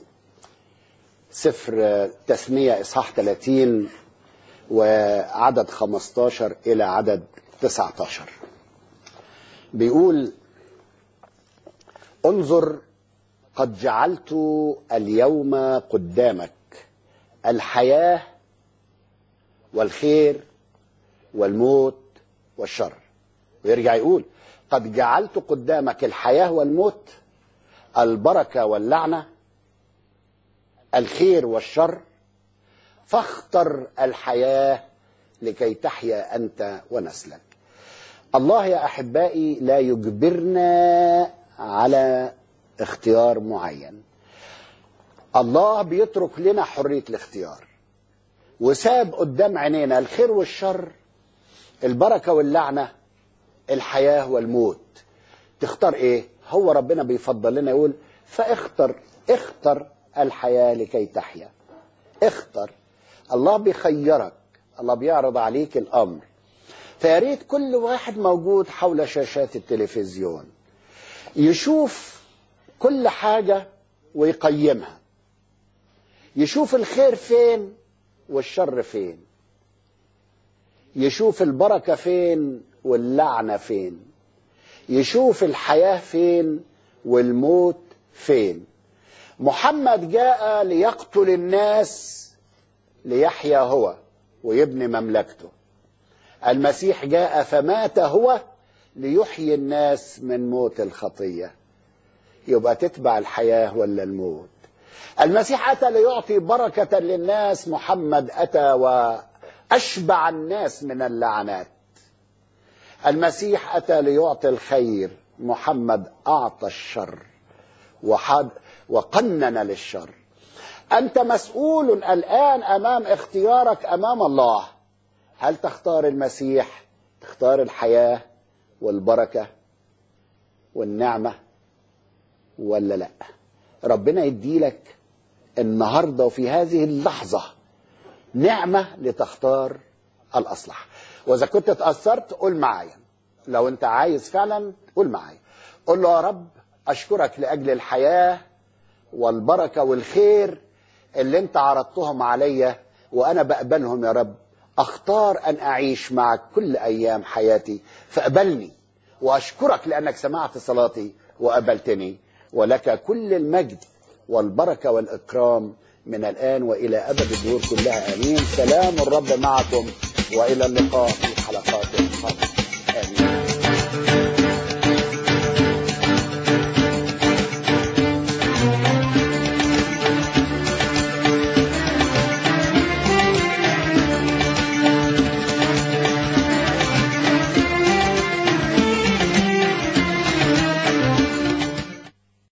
سفر تثنيه اصحاح 30 وعدد 15 الى عدد 19 بيقول انظر قد جعلت اليوم قدامك الحياة والخير والموت والشر ويرجع يقول قد جعلت قدامك الحياة والموت البركة واللعنة الخير والشر فاختر الحياة لكي تحيا أنت ونسلك الله يا أحبائي لا يجبرنا على اختيار معين الله بيترك لنا حرية الاختيار وساب قدام عينينا الخير والشر البركة واللعنة الحياة والموت تختار ايه هو ربنا بيفضل لنا يقول فاختر اختر الحياة لكي تحيا اختر الله بيخيرك الله بيعرض عليك الامر فياريت كل واحد موجود حول شاشات التلفزيون يشوف كل حاجة ويقيمها يشوف الخير فين والشر فين يشوف البركة فين واللعنة فين يشوف الحياة فين والموت فين محمد جاء ليقتل الناس ليحيا هو ويبني مملكته المسيح جاء فمات هو ليحيي الناس من موت الخطيه يبقى تتبع الحياه ولا الموت المسيح اتى ليعطي بركه للناس محمد اتى واشبع الناس من اللعنات المسيح اتى ليعطي الخير محمد اعطى الشر وحد وقنن للشر انت مسؤول الان امام اختيارك امام الله هل تختار المسيح تختار الحياه والبركه والنعمه ولا لا ربنا يديلك النهارده وفي هذه اللحظه نعمه لتختار الاصلح واذا كنت اتاثرت قول معايا لو انت عايز فعلا قول معايا قول له يا رب اشكرك لاجل الحياه والبركه والخير اللي انت عرضتهم عليا وانا بقبلهم يا رب اختار ان اعيش معك كل ايام حياتي فاقبلني واشكرك لانك سمعت صلاتي وقبلتني ولك كل المجد والبركه والاكرام من الان والى ابد الدهور كلها امين سلام الرب معكم والى اللقاء في حلقات قادمه